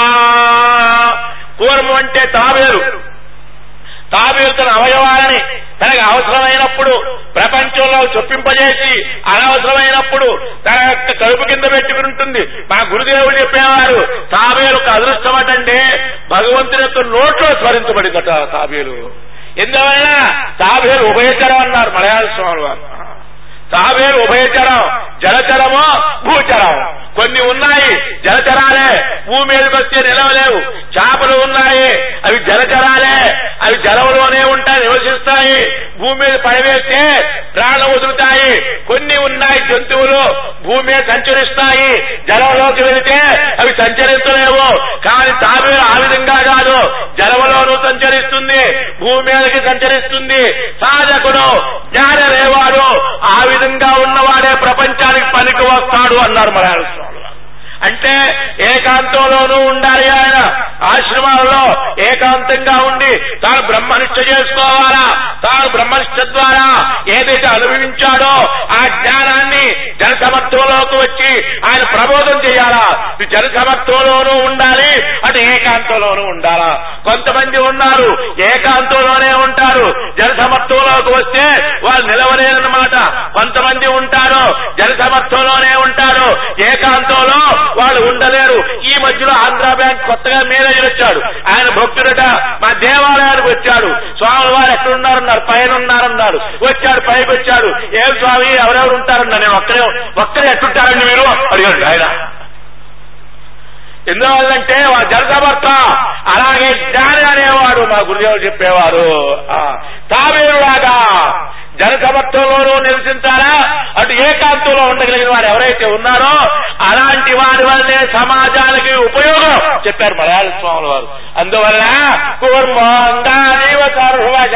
కూర్మం అంటే తాబేలు తాబేలు తన అవయవాలని తనకు అవసరమైనప్పుడు ప్రపంచంలో చొప్పింపజేసి అనవసరమైనప్పుడు తన యొక్క కడుపు కింద పెట్టుకుని ఉంటుంది మా గురుదేవుడు చెప్పేవారు తాబేలు ఒక అదృష్టం అటంటే భగవంతుని యొక్క నోట్లో స్మరించబడిందట తాబేలు ఎందువలన తాబేలు ఉభయచరం అన్నారు మలయాళ స్వామి వారు తాబేలు ఉభయచరం జలచరము భూచరం కొన్ని ఉన్నాయి జలచరాలే భూమి మీదకి వస్తే నిలవలేవు చేపలు ఉన్నాయి అవి జలచరాలే అవి జలంలోనే ఉంటాయి నివసిస్తాయి భూమి మీద పడివేస్తే ప్రాణం వదులుతాయి కొన్ని ఉన్నాయి జంతువులు భూమి మీద సంచరిస్తాయి జలంలోకి వెళితే అవి సంచరించలేవు కానీ తాబేలు ఆ విధంగా కాదు జలంలోనూ సంచరిస్తుంది భూమి మీదకి సంచరిస్తుంది సాధకుడు జ్ఞానలేవాడు ఆ విధంగా ఉన్నవాడే ప్రపంచానికి పనికి వస్తాడు అన్నారు మలయాళ స్వామి వారు. అంటే ఏకాంతంలోనూ ఉండాలి ఆయన ఆశ్రమాలలో ఏకాంతంగా ఉండి తాను బ్రహ్మనిష్ట చేసుకోవాలా తాను బ్రహ్మనిష్ట ద్వారా ఏదైతే అనుభవించాడో ఆ జ్ఞానాన్ని జన సమత్వంలోకి వచ్చి ఆయన ప్రబోధం చేయాలా ఈ జన సమత్వంలోనూ ఉండాలి అటు ఏకాంతంలోనూ ఉండాలా కొంతమంది ఉన్నారు ఏకాంతంలోనే ఉంటారు జన సమత్వంలోకి వస్తే వాళ్ళు నిలవలేరన్నమాట కొంతమంది ఉంటారు జన సమత్వంలోనే ఉంటారు ఏకాంతంలో వాళ్ళు ఉండలేరు ఈ మధ్యలో ఆంధ్ర బ్యాంక్ కొత్తగా మేనేజర్ వచ్చాడు ఆయన భక్తుడట మా దేవాలయానికి వచ్చాడు స్వామి వారు ఎక్కడ ఉన్నారన్నారు పైన ఉన్నారన్నారు వచ్చాడు పైకి వచ్చాడు ఏం స్వామి ఎవరెవరు ఉంటారన్నా నేను ఒక్కడే ఒక్కరే ఎట్టుంటారండి మీరు అడిగాడు ఆయన ఎందువల్లంటే వా జనసమర్థ అలాగే జ్ఞాని అనేవాడు మా గురుదేవుడు చెప్పేవారు ఆ, తాబేలులాగా జనసమర్థంలోనూ నివసించాలా అటు ఏకాంతంలో ఉండగలిగిన వారు ఎవరైతే ఉన్నారో అలాంటి వారి వల్లే సమాజానికి ఉపయోగం చెప్పారు మలయాళ స్వాముల వారు అందువల్ల కూర్మంగానీవ సర్వజ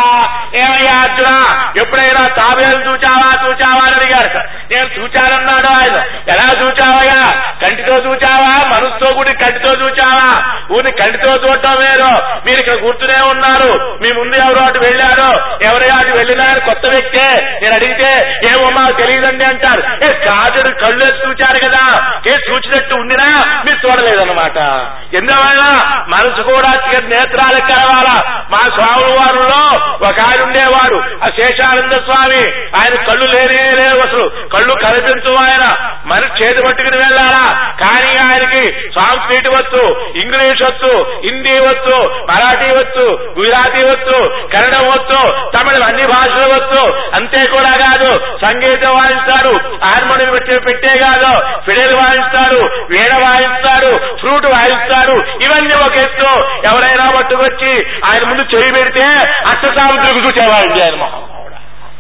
ఏమయ్యా అర్జున ఎప్పుడైనా తాబేలు చూచావా చూచావా అని అడిగారు నేను చూచానన్నాడు ఆయన ఎలా చూచావయ్యా కంటితో చూచావా మనసుతో కూడి కంటితో చూచావా ఊరిని కంటితో చూడటం వేరు మీరు ఇక్కడ కూర్చునే ఉన్నారు మీ ముందు ఎవరు అటు వెళ్ళారు ఎవరైనా అటు వెళ్ళినారు కొత్త వ్యక్తే నేను అడిగితే ఏమో మాకు తెలియదండి అంటారు ఏ కాజుడు కళ్ళు వేసి చూచారు కదా ఏ చూచినట్టు ఉండినా మీరు చూడలేదన్నమాట ఎందువల్ల మనసు కూడా నేత్రాలకు కలవాలా మా స్వామి వారిలో ఒక ఆయన ఉండేవాడు ఆ శేషానంద స్వామి ఆయన కళ్ళు లేనే లేవు అసలు కళ్ళు కనిపించు ఆయన మనిషి చేతి పట్టుకుని వెళ్ళాలా కానీ ఆయనకి సాంస్క్రిట్ వచ్చు ఇంగ్లీష్ వచ్చు హిందీ వచ్చు మరాఠీ వచ్చు గుజరాతీ వచ్చు కన్నడం వచ్చు తమిళం అన్ని భాషలు వచ్చు అంతే కూడా కాదు సంగీతం వాయిస్తాడు హార్మోనియం పెట్టే పెట్టే కాదు ఫిడేల్ వాయిస్తాడు వీణ వాయిస్తాడు ఫ్రూట్ వాయిస్తాడు ఇవన్నీ ఒక ఎత్తు ఎవరైనా పట్టుకొచ్చి ఆయన ముందు చేయి పెడితే అష్ట సాముద్రికి చూసేవాడండి ఆయన మహానుభావుడు.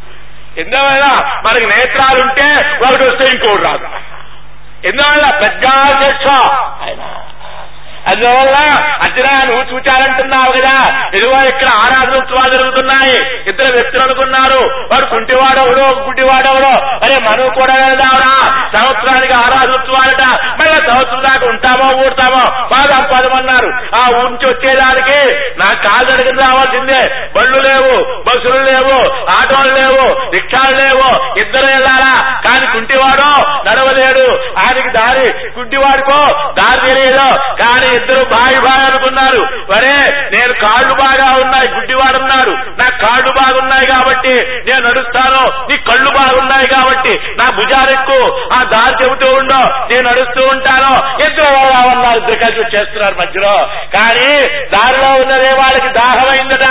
ఎందువల్ల మనకి నేత్రాలుంటే ఒకటి వస్తే ఇంకోటి రాదు ఎందువల్ల పెద్ద శిక్ష ఆయన అందువల్ల అర్జున నువ్వు చూచారంటున్నావు కదా ఇదిగో ఇక్కడ ఆరాధన ఉత్సవాలు జరుగుతున్నాయి ఇద్దరు వ్యక్తులు అనుకున్నారు వాడు కుంటివాడెవడో గుడ్డివాడెవడో అరే మనం కూడా వెళ్దాంరా సంవత్సరానికి ఆరాధన ఉత్సవాలట మళ్ళీ సంవత్సరం దాకా ఉంటామో ఊడతామో బాగా పదమన్నారు ఆ ఊరి నుంచి వచ్చేదానికి నా కాలు అడిగిన రావాల్సిందే బళ్ళు లేవు బస్సులు లేవు ఆటోలు లేవు రిక్షాలు లేవు ఇద్దరు వెళ్ళాలా కానీ కుంటివాడు నడవలేడు ఆయనకి దారి కుంటివాడికో దారి తెలియదు కానీ ఇద్దరు బాయి బాయ్ అనుకున్నారు వరే నేను కాళ్ళు బాగా ఉన్నాయి గుడ్డివాడున్నాడు నా కాళ్ళు బాగున్నాయి కాబట్టి నేను నడుస్తాను నీ కళ్ళు బాగున్నాయి కాబట్టి నా భుజారెక్కు ఆ దారి చెబుతూ ఉండో నేను నడుస్తూ ఉంటాను ఇద్దరు ఉన్నారు ఇద్దరు కలిసి చేస్తున్నారు మధ్యలో కానీ దారిలో ఉన్నదే వాళ్ళకి దాహమైందట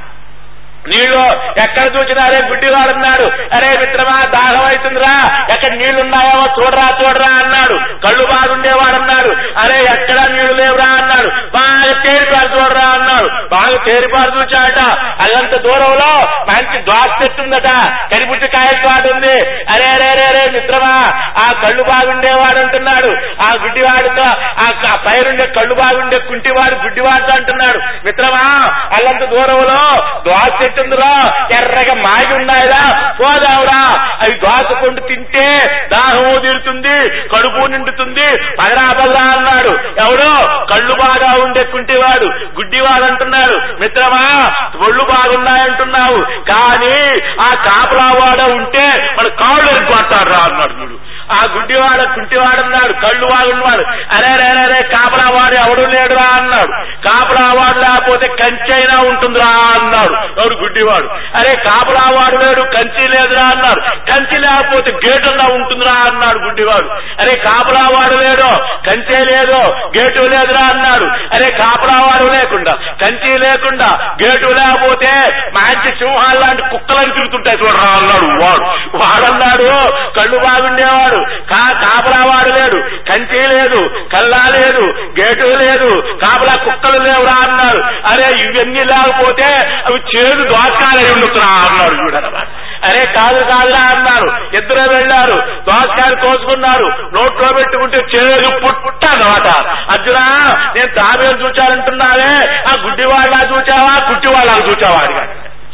నీళ్లు ఎక్కడ చూసినా అరే గుడ్డివాడున్నాడు అరే మిత్రమా దాహం అవుతుందిరా ఎక్కడ నీళ్లు ఉన్నాయేమో చూడరా చూడరా అన్నాడు కళ్ళు బాగుండేవాడన్నాడు అరే ఎక్కడ నీళ్లు లేవురా అన్నాడు బాగా తేరిపారు చూడరా అన్నాడు బాగా తేరిపారు చూచాడట అల్లంత దూరంలో మంచి ద్వాస చెట్టు ఉందట కరిపుట్టి కాయ తోట ఉంది అరే అరే అరే అరే మిత్రమా ఆ కళ్ళు బాగుండేవాడు అంటున్నాడు ఆ గుడ్డివాడితో ఆ క- పైరుండే కళ్ళు బాగుండే కుంటివాడు గుడ్డివాడితో అంటున్నాడు మిత్రమా అల్లంత దూరంలో ద్వాస చెట్టు ఉందిరా ఎర్రగా మాగి ఉన్నాయిరా పోదావురా అవి దోసకొండు తింటే దాహము తీరుతుంది కడుపు నిండుతుంది పగరా పగరా అన్నాడు ఎవడో కళ్ళు బాగా ఉండే కుంటివాడు గుడ్డివాడు అంటున్నాడు మిత్రమా ఒళ్ళు బాగున్నాయంటున్నావు కానీ ఆ కాపలావాడ ఉంటే మన కాళ్ళు ఎరుకొడతాడు రా అన్నాడు వీడు ఆ గుడ్డివాడ కుంటివాడన్నాడు కళ్ళు బాగున్నవాడు అరే అరే అరే, అరే కాపలావాడు ఎవడు లేడురా అన్నాడు కాపలావాడు లేకపోతే కంచి అయినా ఉంటుందిరా అన్నాడు ఎవడు గుడ్డివాడు అరే కాపలావాడు లేడు కంచి లేదురా అన్నాడు కంచి లేకపోతే గేటు అన్నా ఉంటుందిరా అన్నాడు గుడ్డివాడు అరే కాపలావాడు లేడు కంచే లేదు గేటు లేదురా అన్నాడు అరే కాపలావాడు లేకుండా కంచి లేకుండా గేటు లేకపోతే మంచి సింహాలు లాంటి కుక్కలని తిరుగుతుంటాయి చూడరా అన్నాడు వాడు వాడన్నాడు కళ్ళు బాగుండేవాడు కా కాపలావాడు లేడు కంచి లేదు కల్లా లేదు గేటు లేదు కాపలా కుక్కలు లేవురా అన్నాడు అరే ఇవన్నీ లేకపోతే అవి చేదు దోసకాయలు ఉండుతున్నా అన్నాడు చూడనమాట అరే కాదు కాదురా అన్నారు ఇద్దరు వెళ్ళారు దోసకాయలు కోసుకున్నారు నోట్లో పెట్టుకుంటే చేదు పుట్ట అన్నమాట అర్జున నేను తాబేలు చూచానంటున్నావే ఆ గుడ్డివాళ్ళ చూచావా కుట్టివాళ్ళ చూచావా అడిగాడు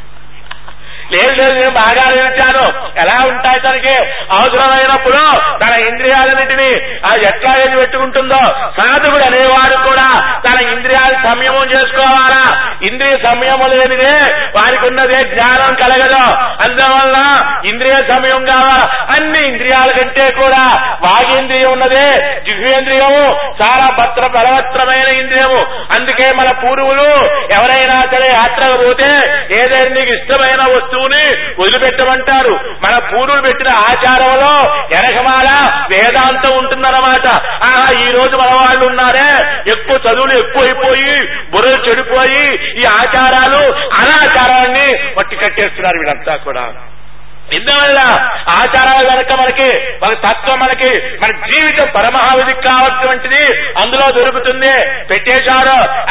లేదు లేదు నేను బాగా ఆలోచించాను ఎలా ఉంటాయి తనకి అవసరమైనప్పుడు తన ఇంద్రియాలన్నింటినీ అది ఎట్లా ఏది పెట్టుకుంటుందో సాధకుడు అనేవాడు కూడా తన ఇంద్రియాలు సంయమం చేసుకోవాలా ఇంద్రియ సంయమం లేనిదే వారికి ఉన్నదే జ్ఞానం కలగదు అందువల్ల ఇంద్రియ సమయం కావాలా అన్ని ఇంద్రియాల కంటే కూడా వాగేంద్రియం ఉన్నదే జిహ్వేంద్రియము చాలా భద్ర బలవత్రమైన ఇంద్రియము అందుకే మన పూర్వులు ఎవరైనా సరే యాత్రకు పోతే ఏదైనా నీకు ఇష్టమైన వస్తువుని వదిలిపెట్టమంటారు మన పూర్వులు పెట్టిన ఆచారంలో ఎనకమాల వేదాంతం ఉంటుందన్నమాట ఆహా ఈ రోజు మన వాళ్ళు ఉన్నారే ఎక్కువ చదువులు ఎక్కువైపోయి బుర్రలు చెడిపోయి ఈ ఆచారాలు అనాచారాన్ని పట్టి కట్టేస్తున్నారు వీళ్ళంతా కూడా ఇందువల్ల ఆచారాలు కనుక మనకి మన తత్వం మనకి మన జీవితం పరమహావిధికి కావాల్సినటువంటిది అందులో దొరుకుతుంది పెట్టేశారు అరే నీకు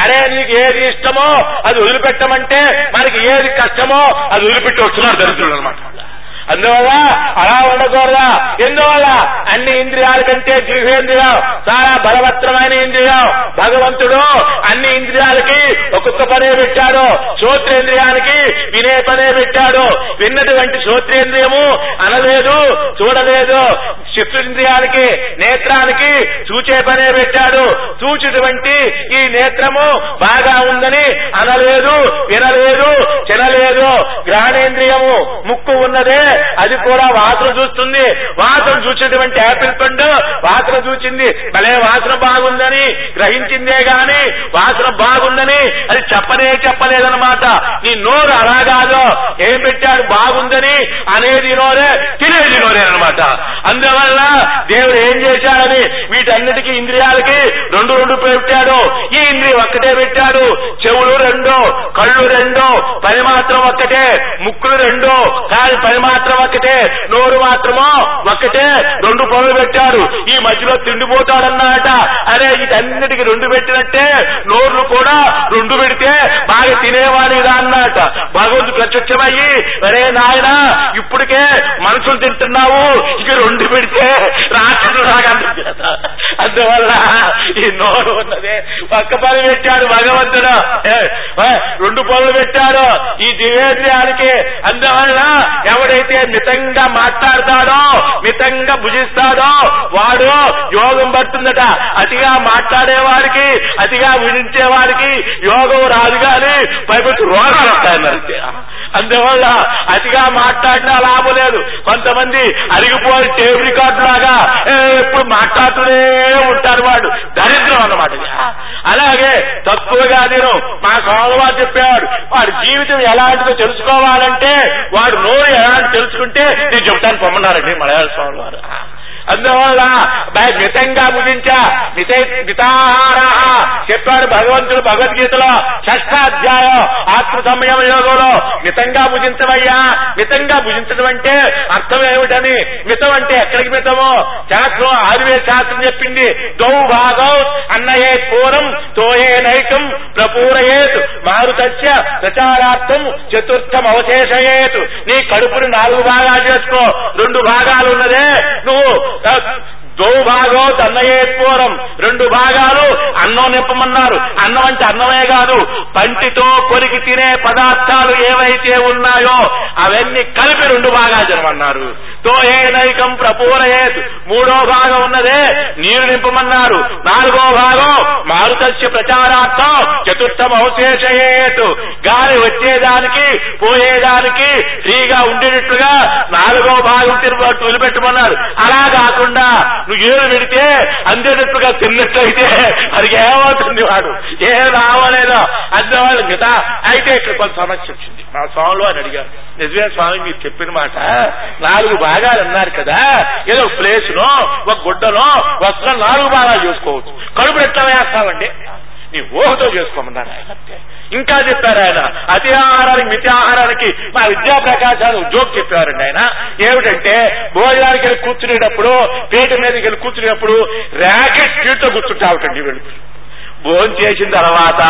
మనకి ఏది ఇష్టమో అది వదిలిపెట్టమంటే మనకి ఏది కష్టమో అది వదిలిపెట్టి వస్తున్నారు దరిద్రులు అనమాట అందువల్ల అలా ఉండకూడదా ఎందువల్ల అన్ని ఇంద్రియాల కంటే జిహేంద్రియం చాలా బలవత్తరమైన ఇంద్రియం భగవంతుడు అన్ని ఇంద్రియాలకి ఒక్కొక్క పనే పెట్టాడు శ్రోత్రేంద్రియానికి వినే పనే పెట్టాడు విన్నటువంటి శ్రోత్రేంద్రియము అనలేదు చూడలేదు చిత్రేంద్రియానికి నేత్రానికి చూచే పనే పెట్టాడు చూచిటువంటి ఈ నేత్రము బాగా ఉందని అనలేదు వినలేదు చెనలేదు గ్రహణేంద్రియము ముక్కు ఉన్నదే అది కూడా వాసన చూస్తుంది వాసన చూసేటువంటి యాపిల్ పండు వాసన చూసింది భలే వాసన బాగుందని గ్రహించిందే గాని వాసన బాగుందని అది చెప్పనే చెప్పలేదన్నమాట నీ నోరు అలా కాదు ఏం పెట్టాడు బాగుందని అనేది నోరే తినేది నోరే అనమాట అందువల్ల దేవుడు ఏం చేశాడని వీటన్నిటికీ ఇంద్రియాలకి రెండు రెండు పెట్టాడు ఈ ఇంద్రియం ఒక్కటే పెట్టాడు చెవులు రెండు కళ్ళు రెండు పని మాత్రం ఒక్కటే ముక్కులు రెండు కాని పని మాత్రం ఒక్కటే నోరు మాత్రమో ఒక్కటే రెండు పనులు పెట్టాడు ఈ మధ్యలో తిండిపోతాడన్నమాట అరే ఇటన్నిటికి రెండు పెట్టినట్టే నోర్లు కూడా రెండు పెడితే బాగా తినేవాడిగా అన్నట భగవంతుడు ప్రత్యక్షమయ్యి అరే నాయన ఇప్పటికే మనుషులు తింటున్నావు ఇక రెండు పెడితే రాక్షసుడు లాగా అనిపించేస్తా. అందువల్ల ఈ నోరు ఉన్నదే ఒక్క పని పెట్టాడు భగవంతుడు ఏ, ఏ, రెండు పనులు పెట్టాడు ఈ దివేంద్రియానికి అందువల్ల ఎవడైతే మితంగా మాట్లాడతాడో మితంగా భుజిస్తాడో వాడు యోగం పడుతుందట అతిగా మాట్లాడే వారికి అతిగా వినించే వారికి యోగం రాదు కానీ పైపొచ్చి రోగాలు వస్తాయన్నారు అందువల్ల అతిగా మాట్లాడినా లాభం లేదు కొంతమంది అరిగిపోయి టేబుల్ రికార్డు లాగా ఏ, ఎప్పుడు మాట్లాడుతూనే ఉంటారు వాడు దరిద్రం అన్నమాట ఇది. అలాగే తక్కువగా నేను మా సోదరు చెప్పాడు వాడి జీవితం ఎలాంటిదో తెలుసుకోవాలంటే వాడు నోరు ఎలాంటి తెలుసుకుంటే నేను చెప్తాను పొమ్మన్నారండి మలయాళ స్వామి వారు అందువల్ల బై- మితంగా ముగించా మిత మితాహార చెప్పాడు భగవంతుడు భగవద్గీతలో షష్టాధ్యాయం ఆత్మ సంయమ యోగంలో మితంగా భుజించవయ్యా మితంగా భుజించడం అంటే అర్థం ఏమిటని మితం అంటే ఎక్కడికి మితమో శాస్త్రం ఆయుర్వేద శాస్త్రం చెప్పింది దౌ భాగం అన్నయే పూరం తోయే నైకం ప్రపూరయేత్ మారుతస్య ప్రచారార్థం చతుర్థం అవశేషయేత్ నీ కడుపుని నాలుగు భాగాలు చేసుకో రెండు భాగాలు ఉన్నదే నువ్వు ఆ, దో భాగం అన్నయేత్వరం రెండు భాగాలు అన్నం నింపమన్నారు అన్నం అంటే అన్నమే కాదు పంటితో కొరికి తినే పదార్థాలు ఏవైతే ఉన్నాయో అవన్నీ కలిపి రెండు భాగాలు జరమన్నారు తో ఏ నైకం ప్రపూరయేత్ మూడో భాగం ఉన్నదే నీరు నింపమన్నారు నాలుగో భాగం మారుతస్య ప్రచారార్థం చతుర్థం అవశేషయేత్ గాలి వచ్చేదానికి పోయేదానికి ఫ్రీగా ఉండేటట్లుగా నాలుగో భాగం తిరుగు వదిలిపెట్టమన్నారు అలా కాకుండా నువ్వు ఏడు పెడితే అందేటట్టుగా తిన్నట్లయితే అది ఏమవుతుంది వాడు ఏ రావలేదో అందువల్ల మిగతా అయితే ఇక్కడ కొంత సమస్య వచ్చింది మా స్వాములు అని అడిగారు నిజమే స్వామి మీరు చెప్పిన మాట నాలుగు భాగాలు అన్నారు కదా ఏదో ఒక ప్లేసునో ఒక గుడ్డనో వస్త్రం నాలుగు భాగాలు చేసుకోవచ్చు కడుపు ఎట్లా వేస్తామండి నీ ఊహతో చేసుకోమన్నారు ఆయన అంతే. ఇంకా చెప్పారు ఆయన అతి ఆహారానికి మితి ఆహారానికి మా విద్యా ప్రకాశాలు ఉద్యోగం చెప్పారండి ఆయన ఏమిటంటే భోజనానికి వెళ్ళి కూర్చునేటప్పుడు పీట మీదకి వెళ్ళి కూర్చునేటప్పుడు ర్యాకెట్ స్పీడ్తో కూర్చుంటావుటండి వీళ్ళు భోజనం చేసిన తర్వాత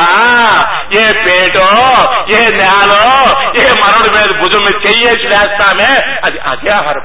ఏ పేటో ఏ నేలో ఏ మరొడి మీద భుజం మీద చెయ్యేసి వేస్తామే అది అదే ఆహారం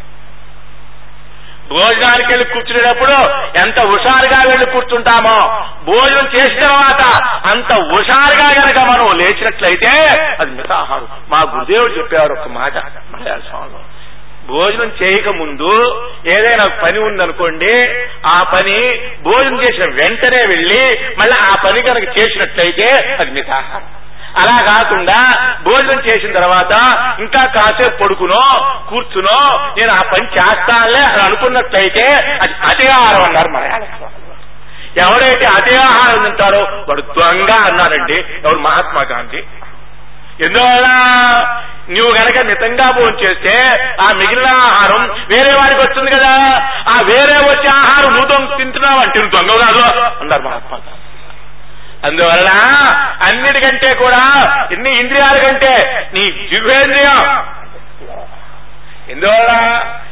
భోజనానికి వెళ్ళి కూర్చునేటప్పుడు ఎంత హుషారుగా వెళ్ళి కూర్చుంటామో భోజనం చేసిన తర్వాత అంత హుషారుగా గనక మనం లేచినట్లయితే అది మితాహారం మా గురుదేవుడు చెప్పేవారు ఒక మాట మలయాళ స్వామిలో భోజనం చేయక ముందు ఏదైనా పని ఉందనుకోండి ఆ పని భోజనం చేసిన వెంటనే వెళ్ళి మళ్ళీ ఆ పని కనుక చేసినట్లయితే అది మితాహారం అలా కాకుండా భోజనం చేసిన తర్వాత ఇంకా కాసేపు పడుకునో కూర్చునో నేను ఆ పని చేస్తానులే అని అనుకున్నట్లయితే అది అతిహారం అన్నారు మలయాళ స్వామి వారు. ఎవరైతే అతిహారం తింటారో వాడు దొంగ అన్నారండి ఎవరు మహాత్మా గాంధీ ఎందువల్ల నువ్వు గనక మితంగా భోజనం చేస్తే ఆ మిగిలిన ఆహారం వేరే వాడికి వస్తుంది కదా ఆ వేరే వచ్చే ఆహారం నువ్వు దొంగ తింటున్నావు అంటే నువ్వు దొంగ కాదు అన్నారు మహాత్మా గాంధీ అందువల్ల అన్నిటికంటే కూడా ఎన్ని ఇంద్రియాల కంటే నీ దివ్యేంద్రియం ఎందువల్ల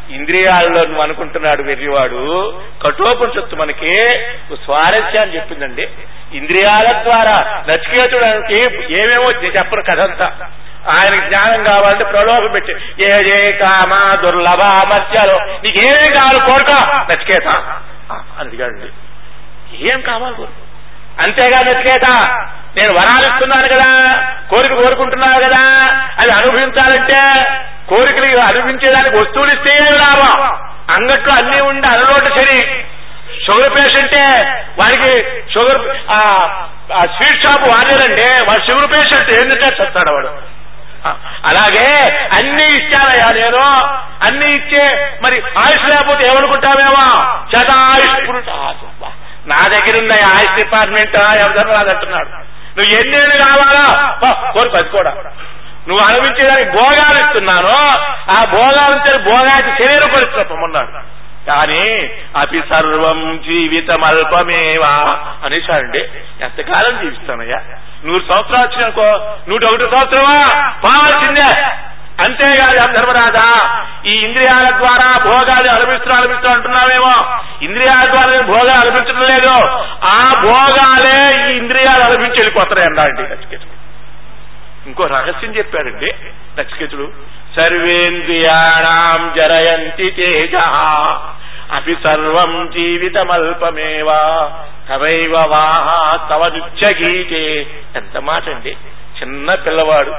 ఇంద్రియాల్లో నువ్వు అనుకుంటున్నాడు వెర్రివాడు కఠోపనిషత్తు మనకి ఒక స్వారస్యాన్ని చెప్పిందండి ఇంద్రియాల ద్వారా నచికేతుడానికి ఏమేమో నేను చెప్పను కథంతా ఆయనకి జ్ఞానం కావాలంటే ప్రలోభం పెట్టి ఏ జే కామ దుర్లభ మత్యాలు నీకు ఏమేం కావాలి కోరుకో నచికేత అని అడిగాడు ఏం కావాలి కోరుకో అంతేగా నచికేత నేను వరాలు ఇస్తున్నాను కదా కోరిక కోరుకుంటున్నాను కదా అది అనుభవించాలంటే కోరికలు అనుభవించేదానికి వస్తువులు ఇస్తే ఏం లాభం అంగట్లో అన్ని ఉండి అలలోటు సరి షుగర్ పేషెంటే వాడికి షుగర్ ఆ ఆ స్వీట్ షాప్ వాడలేదండి వాడు షుగర్ పేషెంట్ ఎందుకంటే చెప్తాడు వాడు ఆ, అలాగే అన్ని ఇచ్చానయ్యా నేను అన్ని ఇచ్చే మరి ఆయుష్ లేకపోతే ఏమనుకుంటావేమో శతాయుష్ పురుష అబ్బా, నా దగ్గర ఉన్న ఈ ఆయుష్ డిపార్ట్మెంట్ ఎవరు రాదంటున్నాడు నువ్వు ఎన్నేళ్ళు కావాలా పో, కోరి పది కూడా నువ్వు అనుభవించేదానికి భోగాలు ఇస్తున్నాను ఆ భోగాల నుంచి భోగానికి శరీరం పరిస్థితున్నాడు కానీ అతి సర్వం జీవితం అల్పమేవా అనేసాడండి ఎంతకాలం జీవిస్తానయ్యా నూరు సంవత్సరాలు వచ్చినాకో నూట ఒకటి సంవత్సరమా పోవాల్సిందే అంతేగాదు ధర్మరాజా ఈ ఇంద్రియాల ద్వారా భోగాలు అనుభవిస్తూ అనుభవిస్తూ అంటున్నావేమో ఇంద్రియాల ద్వారా నేను భోగాలు అనుభవించడం లేదు ఆ భోగాలే ఈ ఇంద్రియాలు అనుభవించి వెళ్ళిపోతాయి అన్నాడండి నచికేతుడు ఇంకో రహస్యం చెప్పాడండి నచికేతుడు సర్వేంద్రియాణం జరయంతి తేజ అపి సర్వం జీవితమల్పమేవా తవైవ వాహ తవ నృత్యగీతే ఎంత మాట అండి చిన్న పిల్లవాడు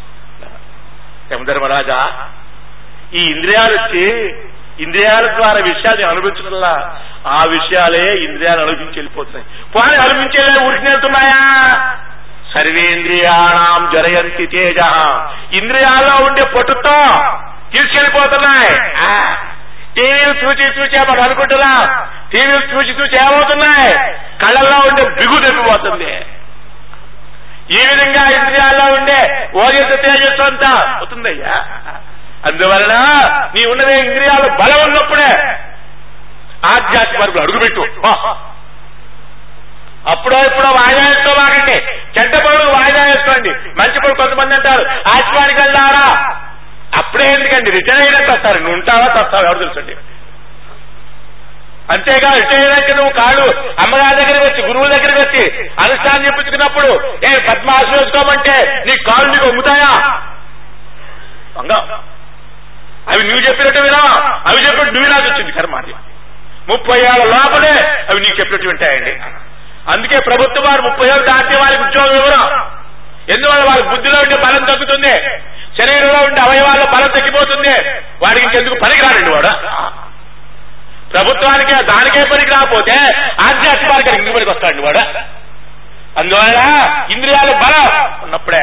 యమధర్మరాజా ఈ ఇంద్రియాలు వచ్చి ఇంద్రియాల ద్వారా విషయాన్ని అనుభవించడంలా ఆ విషయాలే ఇంద్రియాలు అనుభవించి వెళ్ళిపోతున్నాయి పోనీ అనుభవించేలా ఉరికి వెళ్తున్నాయా సర్వేంద్రియాణం జరయంతి తేజ ఇంద్రియాల్లో ఉండే పట్టుతో తీసుకెళ్లిపోతున్నాయి ఆ, టీవీలు చూచి చూచి మనం అనుకుంటున్నా టీవీలు చూసి చూసి ఏమవుతున్నాయి కళ్ళల్లో ఉండే బిగు తప్పిపోతుంది ఈ విధంగా ఇంద్రియాల్లో ఉండే ఓజస్ తేజస్సు అంతా అవుతుందయ్యా అందువలన నీ ఉన్నదే ఇంద్రియాలు బలం ఉన్నప్పుడే ఆధ్యాత్మిక వరకు అడుగుపెట్టు ఆ. అప్పుడో ఇప్పుడో వాయిదా వేసుకోమాకండి చెడ్డ పనులు వాయిదా వేసుకోండి మంచి పనులు కొంతమంది అంటారు ఆశ్వానికి వెళ్దారా అప్పుడే ఎందుకండి రిటైర్ అయినట్టు వస్తారు నువ్వు ఉంటావా తస్తావా ఎవరు తెలుసండి అంతేగా రిటైర్ అయినాక నువ్వు కాళ్ళు అమ్మగారి దగ్గరికి వచ్చి గురువుల దగ్గరికి వచ్చి అనుష్ఠానం చెప్పించుకున్నప్పుడు ఏ పద్మాసనం వేసుకోమంటే నీ కాళ్ళు నీకు అమ్ముతాయా వంగా అవి నువ్వు చెప్పినట్టు వినా అవి చెప్పినట్టు నువ్వు నాకు వచ్చింది కర్మ అది ముప్పై ఏళ్ళ లోపలే అవి నీకు చెప్పినట్టు వింటాయండి అందుకే ప్రభుత్వం వారు ముప్పై ఏళ్ళు దాటితే వారికి ఉద్యోగం ఇవ్వరు ఎందువల్ల వారి బుద్ధిలో ఉండే బలం తగ్గుతుంది శరీరంలో ఉండే అవయవాల్లో బలం తగ్గిపోతుంది వాడికి ఇంకెందుకు పనికిరాడండి వాడు ప్రభుత్వానికి దానికే పనికి రాకపోతే ఆధ్యాత్మిక ఇంటి పనికి వస్తాడండి వాడు అందువల్ల ఇంద్రియాలు బలం ఉన్నప్పుడే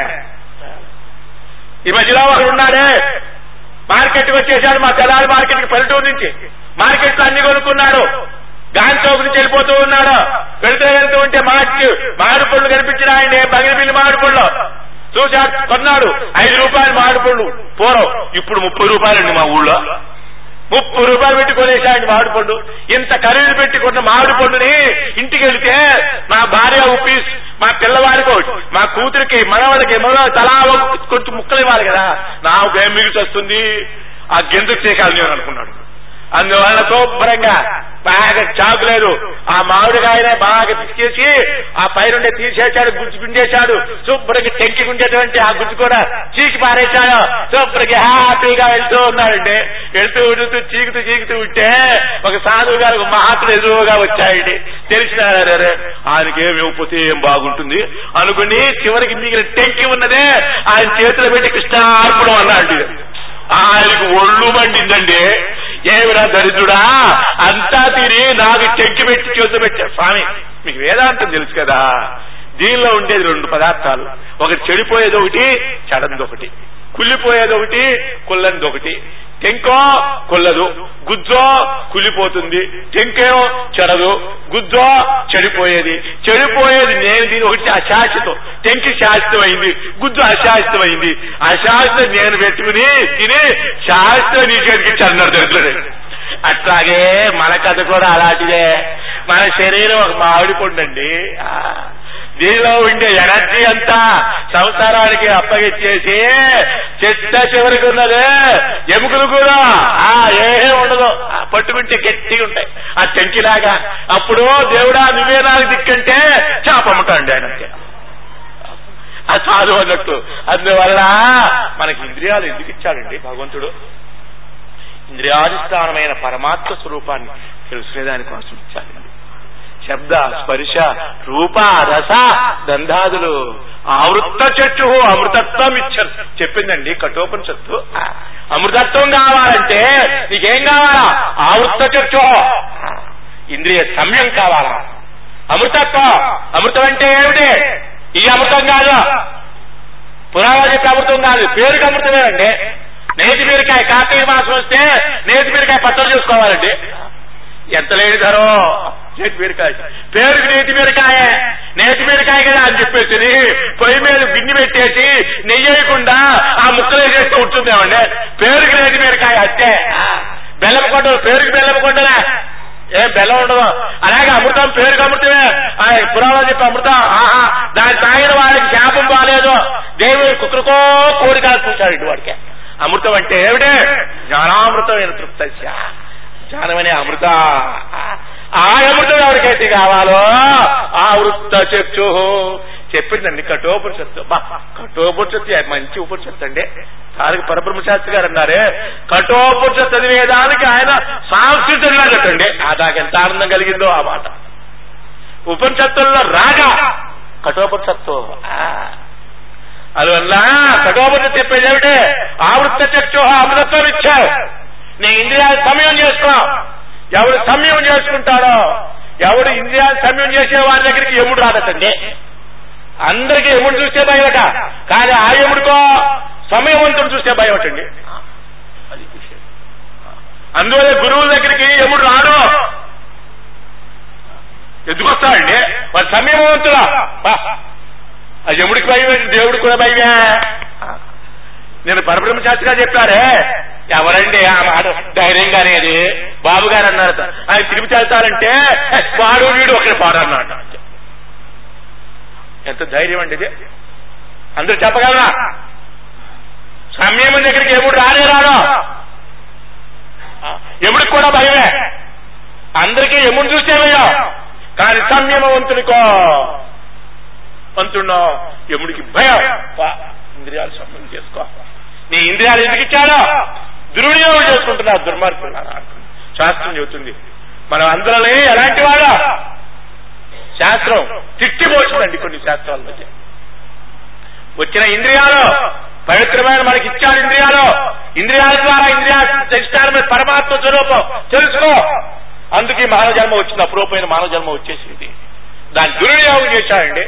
ఈ మధ్యలో ఒకడు ఉన్నాడే మార్కెట్ వచ్చేసాడు మా తెలాలి మార్కెట్ కి పల్లెటూరు నుంచి మార్కెట్ లో అన్ని కొనుక్కున్నాడు గాంధీ చౌక్ నుంచి వెళ్ళిపోతూ ఉన్నాడు వెళ్తూ వెళ్తూ ఉంటే మార్చి మామిడి పళ్ళు కనిపించినాయండి బగిరిపిల్లి మామిడి పళ్ళు చూశాడు కొన్నాడు ఐదు రూపాయలు మామిడి పళ్ళు పూర్వం ఇప్పుడు ముప్పై రూపాయలండి మా ఊళ్ళో ముప్పై రూపాయలు పెట్టి కొనేసాయండి మామిడి పండు ఇంత ఖరీదు పెట్టి కొన్న మామిడి పండుని ఇంటికి వెళితే మా భార్య ఉప్పి మా పిల్లవాడికి ఒకటి, మా కూతురికి మనవాళ్ళకి మన తలా ఒక కొంచెం ముక్కలు ఇవ్వాలి కదా నాకు ఏం మిగిలి వస్తుంది ఆ గెంతుకు చేయాలి నేను అనుకున్నాడు అందువల్ల శుభ్రంగా బాగా చాకు లేదు ఆ మామిడికాయనే బాగా పిసికేసి ఆ పైనుండే తీసేశాడు గుజ్జు గుండేశాడు శుభ్రంగా టెంకి ఉండేటువంటి ఆ గుజ్జు కూడా చీకి పారేశాడు శుభ్రంగా హ్యాపీగా వెళ్తూ ఉన్నాడండి వెళ్తూ వెళ్తూ చీకుతూ చీకుతూ ఉంటే ఒక సాధువు గారు ఒక మహాత్ముడు ఎదురుగా వచ్చాయండి తెలిసినారే ఆయనకి ఏమి ఇవ్వకపోతే ఏం బాగుంటుంది అనుకుని చివరికి మిగిలిన టెంకి ఉన్నదే ఆయన చేతిలో పెట్టి కృష్ణార్పణం అన్నాడు ఆయనకు ఒళ్ళు మండిందండి ఏమిరా దరిద్రుడా అంతా తిని నాకు చెక్కి పెట్టి చేతి పెట్టారు స్వామి మీకు వేదాంతం తెలుసు కదా దీనిలో ఉండేది రెండు పదార్థాలు ఒకటి చెడిపోయేది ఒకటి చెడంది ఒకటి కుళ్ళిపోయేది ఒకటి కుల్లంది ఒకటి టెంకో కొల్లదు గుజ్జో కుళ్ళిపోతుంది టెంకేమో చెడదు గుజ్జో చెడిపోయేది చెడిపోయేది నేను దీని ఒకటి అశాశ్వతం టెంకి శాశ్వతమైంది గుజ్జు అశాశ్వతమైంది అశాశ్వతం నేను పెట్టుకుని తిని శాశ్వతం నీ చేతికి చన్నారు దరిద్రుడు అట్లాగే మన కథ కూడా అలాంటిదే మన శరీరం ఒక మామిడి పండు అండి దీనిలో ఉండే ఎనర్జీ అంతా సంసారానికి అప్పగిచ్చేసి చెత్త చివరికి ఉన్నది ఎముకలు కూడా ఆ ఏ ఉండదు ఆ పట్టుకుంటే గట్టిగా ఉంటాయి ఆ చెంకిలాగా అప్పుడు దేవుడా నువ్వే నాకు దిక్కంటే చాపమ్ముతాండి ఆయన అంతే. ఆ చాలు అన్నట్టు అందువల్ల మనకి ఇంద్రియాలు ఎందుకు ఇచ్చాడండి భగవంతుడు ఇంద్రియాధిష్టానమైన పరమాత్మ స్వరూపాన్ని తెలుసుకునే దానికోసం ఇచ్చాడండి శబ్ద స్పర్శ రూప రస గంధాదులు ఆవృత్త చచ్చు అమృతత్వం ఇచ్చారు చెప్పిందండి కఠోపనిషత్తు అమృతత్వం కావాలంటే నీకేం కావాలా ఆవృత్త చచ్చు ఇంద్రియ సమయం కావాలా అమృతత్వం అమృతం అంటే ఏమిటి ఈ అమృతం కాదు పురాణాలు చెప్పే అమృతం కాదు పేరుకి అమృతమేనండి నేతి బీరకాయ కార్తీక మాసం వస్తే నేతి బీరకాయ పచ్చడి చేసుకోవాలండి ఎంత లేని ధరో నేతి బీరకాయ పేరుకి నేతి బీరకాయ నేతి బీరకాయ కదా అని చెప్పేసి పొయ్యి మీద గిన్నె పెట్టేసి నెయ్యి వేయకుండా ఆ ముక్కలు వేసేస్తే ఉంటుందేమండి పేరుకి నేతి బీరకాయ అంతే బెల్లం కొండలు పేరుకి బెల్లం కొండలే ఏం బెల్లం ఉండదు అలాగే అమృతం పేరుకి అమృతమే ఆ పురాణం చెప్పి అమృతం ఆహా దాన్ని తాగిన వాడికి శాపం బాగాలేదు దేవుడు కుక్కరికో కోరిక కూర్చాడు ఇటు వాడికి అమృతం అంటే ఏమిటి జ్ఞానామృతమైన తృప్తస్య జ్ఞానమనే అమృత ఆ అమృతం ఎవరికైతే కావాలో ఆ వృత్త చక్షు చెప్పిందండి కఠోపనిషత్తు బా కఠోపనిషత్తు మంచి ఉపనిషత్తు అండి తారక పరబ్రహ్మశాస్త్రి గారు అన్నారే కఠోపనిషత్తు చదివేదానికి ఆయన సాంస్కృతిగా కట్టండి ఆ దాకా ఎంత ఆనందం కలిగిందో ఆ మాట ఉపనిషత్తుల్లో రాగా కఠోపనిషత్తు ఆ. అందువల్ల కఠోపనిషత్తు చెప్పేది ఏమిటి ఆవృత్త చక్షు అమృతత్వం ఇచ్చావు నీ ఇంద్రియాలు సమయం చేసుకో ఎవడు సమయం చేసుకుంటాడో ఎవడు ఇంద్రియాలు సమయం చేసే వారి దగ్గరికి ఎముడు రాదటండి అందరికీ ఎముడు చూస్తే భయమట కానీ ఆ ఎముడికో సమయవంతుడు చూస్తే భయమటండి అది విషయం అందువల్ల గురువుల దగ్గరికి ఎముడు రాడు ఎందుకు వస్తాడండి వాడు సమయవంతుడా బా. ఆ యముడికి భయమే దేవుడికి కూడా భయమే నేను పరబ్రహ్మశాస్త్రిగా చెప్పారే ఎవరండి ఆ మాట ధైర్యంగా అనేది బాబు గారు అన్నారు ఆయన తిరిగి చేస్తారంటే వాడు వీడు ఒకరి పాడు అన్నాడు ఎంత ధైర్యం అండి ఇది అందరూ చెప్పగలరా సమయం దగ్గరికి ఎముడు రానే రాడు ఎముడికి కూడా భయమే అందరికీ ఎముడు చూస్తే భయం కానీ సంయమవంతునికో వంతున్నో యముడికి భయం పా, ఇంద్రియాలు సంబంధం చేసుకో నీ ఇంద్రియాలు ఎందుకు ఇచ్చాడో దుర్వినియోగం చేసుకుంటున్నా దుర్మార్గులు శాస్త్రం చెబుతుంది మనం అందరం ఎలాంటి వాడా శాస్త్రం తిట్టిపోతుందండి కొన్ని శాస్త్రాల మధ్య వచ్చిన ఇంద్రియాలు పవిత్రమైన మనకి ఇచ్చాడు ఇంద్రియాలు ఇంద్రియాల ద్వారా ఇంద్రియాల పరమాత్మ స్వరూపం తెలుసుకో అందుకే మానవ జన్మ వచ్చింది అపురూపమైన మానవ జన్మ వచ్చేసింది దాన్ని దుర్వినియోగం చేశాడండి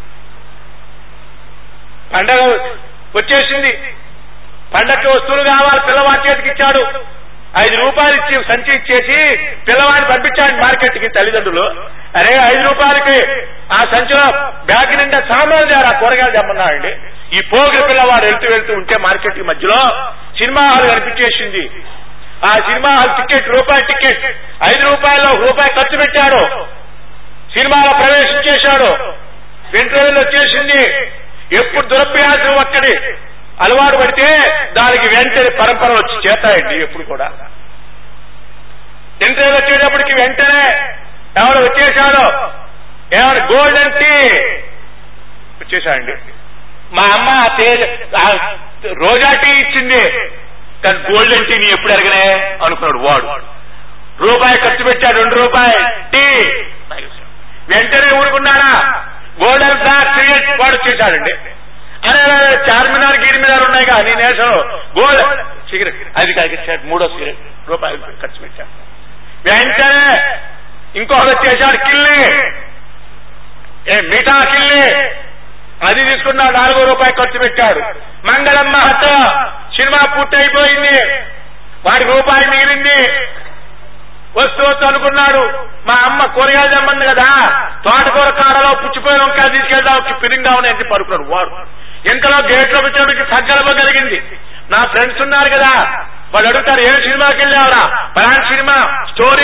పండగ వచ్చేసింది పండగకి వస్తువులు కావాలి పిల్లవాడి చేతికి ఇచ్చాడు ఐదు రూపాయలు ఇచ్చి సంచి ఇచ్చేసి పిల్లవాడిని పంపించాడు మార్కెట్కి తల్లిదండ్రులు అరే ఐదు రూపాయలకి ఆ సంచిలో బ్యాగ్ నిండా సామాన్లు తేరా కూరగాయలు తెమ్మన్నాడండి ఈ పోగిన పిల్లవాడు వెళ్తూ వెళ్తూ ఉంటే మార్కెట్ మధ్యలో సినిమా హాల్ కనిపించేసింది ఆ సినిమా హాల్ టికెట్ రూపాయి టికెట్ ఐదు రూపాయలు ఒక రూపాయి ఖర్చు పెట్టాడు సినిమాలో ప్రవేశించేశాడు వెంట్రుకలు వచ్చేసింది ఎప్పుడు దురభ్యాసం ఒక్కడి అలవాటు పడితే దానికి వెంటనే పరంపర వచ్చి చేస్తాయండి ఎప్పుడు కూడా వెంట్రుకలు వచ్చేటప్పటికి వెంటనే ఎవరు వచ్చేశాడు ఎవరు గోల్డెన్ టీ వచ్చేసాడండి మా అమ్మ తేజ ఆ రోజా టీ ఇచ్చింది కానీ గోల్డెన్ టీని ఎప్పుడు ఎరగనే అనుకున్నాడు వాడు రూపాయి ఖర్చు పెట్టాడు రెండు రూపాయి టీ వెంటనే ఊరుకున్నాడా గోల్డెన్ ఫ్లాగ్ సిగరెట్ వాడు వచ్చేసాడండి అరే అరే, చార్మినార్ గిరిమినార్ ఉన్నాయి కానీ నేషం గోల్డ్ సిగరెట్ అది కాదు మూడో సిగరెట్ రూపాయలు ఖర్చు పెట్టాడు వెంటనే ఇంకొకటి వచ్చేసాడు కిల్లి ఏ మిఠా కిల్లి అది తీసుకున్నాడు నాలుగో రూపాయలు ఖర్చు పెట్టాడు మంగళం మహత సినిమా పూర్తి అయిపోయింది వాడి రూపాయి మిగిలింది వస్తూ వస్తూ అనుకున్నాడు మా అమ్మ కూరగాయలు తెమ్మంది కదా తోటకూర కాడలో పుచ్చిపోయిన వంకాయ తీసుకెళ్దాం పిరింగా ఉన్నాయంటే పరుకున్నాడు వాడు ఇంతలో గేట్ లో వచ్చేటికి సంకల్పం కలిగింది నా ఫ్రెండ్స్ ఉన్నారు కదా వాళ్ళు అడుగుతారు ఏ సినిమాకి వెళ్ళావరా పలాంటి సినిమా స్టోరీ ఏమిటి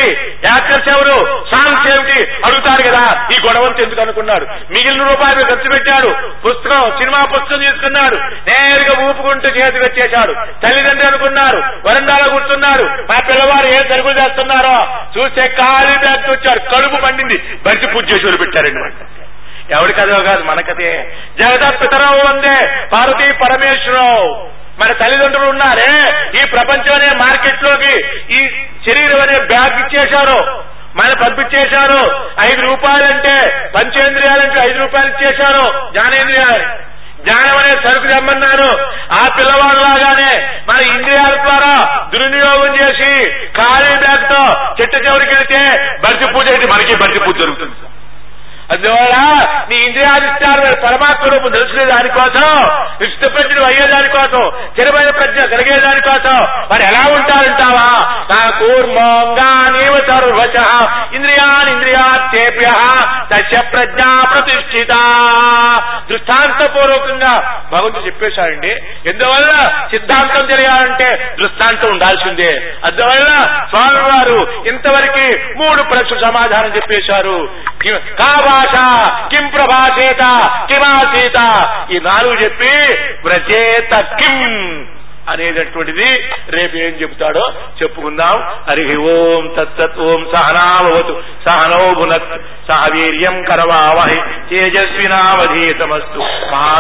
యాక్టర్స్ ఎవరు సాంగ్స్ ఏమిటి అడుగుతారు కదా ఈ గొడవంతా ఎందుకు అనుకున్నాడు మిగిలిన రూపాయలు ఖర్చు పెట్టాడు పుస్తకం సినిమా పుస్తకం తీసుకున్నాడు నేరుగా ఊపుకుంటూ చేతి పెట్టేశాడు తల్లిదండ్రులు అనుకున్నారు వరండాలో కూర్చున్నారు మా పిల్లవారు ఏ సరుకులు చేస్తున్నారో చూస్తే ఖాళీ బ్యాగ్ వచ్చారు కడుపు పండింది బరిచి పూజ చేసి పెట్టారండి వాళ్ళు ఎవరి కథో కాదు మన కథే జగత పితరవు వందే పార్వతీ పరమేశ్వరరావు మన తల్లిదండ్రులు ఉన్నారే ఈ ప్రపంచం అనే మార్కెట్ లోకి ఈ శరీరం అనే బ్యాగ్ ఇచ్చేశారు మన పంపించేశారు ఐదు రూపాయలంటే పంచేంద్రియాలంటే ఐదు రూపాయలు ఇచ్చేశారు జ్ఞానేంద్రియాలు జ్ఞానం అనే సరుకు తెమ్మన్నారు ఆ పిల్లవాళ్ళలాగానే మన ఇంద్రియాల ద్వారా దుర్వినియోగం చేసి ఖాళీ బ్యాగ్ తో చెట్టు చివరికి వెళితే బర్తి పూజ అయితే మనకి బర్తి పూజ జరుగుతుంది అందువల్ల నీ ఇంద్రియాధిష్టాలు పరమాత్మ రూపం తెలుసుకునే దానికోసం విష్ణు ప్రజ్ఞను అయ్యే దానికోసం స్థిరమైన ప్రజ్ఞ కలిగే దానికోసం మరి ఎలా ఉంటారంటావా నా కూర్మంగా నీవ సర్వచ ఇంద్రియాన్ ఇంద్రియాత్యేభ్య దశ ప్రజ్ఞా ప్రతిష్ఠిత దృష్టాంతపూర్వకంగా భగవంతుడు చెప్పేశాడండి ఎందువల్ల సిద్ధాంతం తెలియాలంటే దృష్టాంతం ఉండాల్సిందే అందువల్ల స్వామివారు ఇంతవరకు మూడు ప్రశ్న సమాధానం చెప్పేశారు కా భాష కిం ప్రభాషేత కిమాసీత ఈ నాలుగు చెప్పి వ్రచేత కిం అనేటటువంటిది రేపు ఏం చెబుతాడో చెప్పుకుందాం హరి ఓం తత్సత్ ఓం సహనావతు సహనో భునత్ సహ వీర్యం కరవావహై తేజస్వినావధీతమస్తు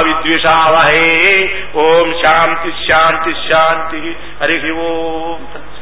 మహావిద్విషావహై ఓం శాంతి శాంతి శాంతి హరి ఓం తత్సత్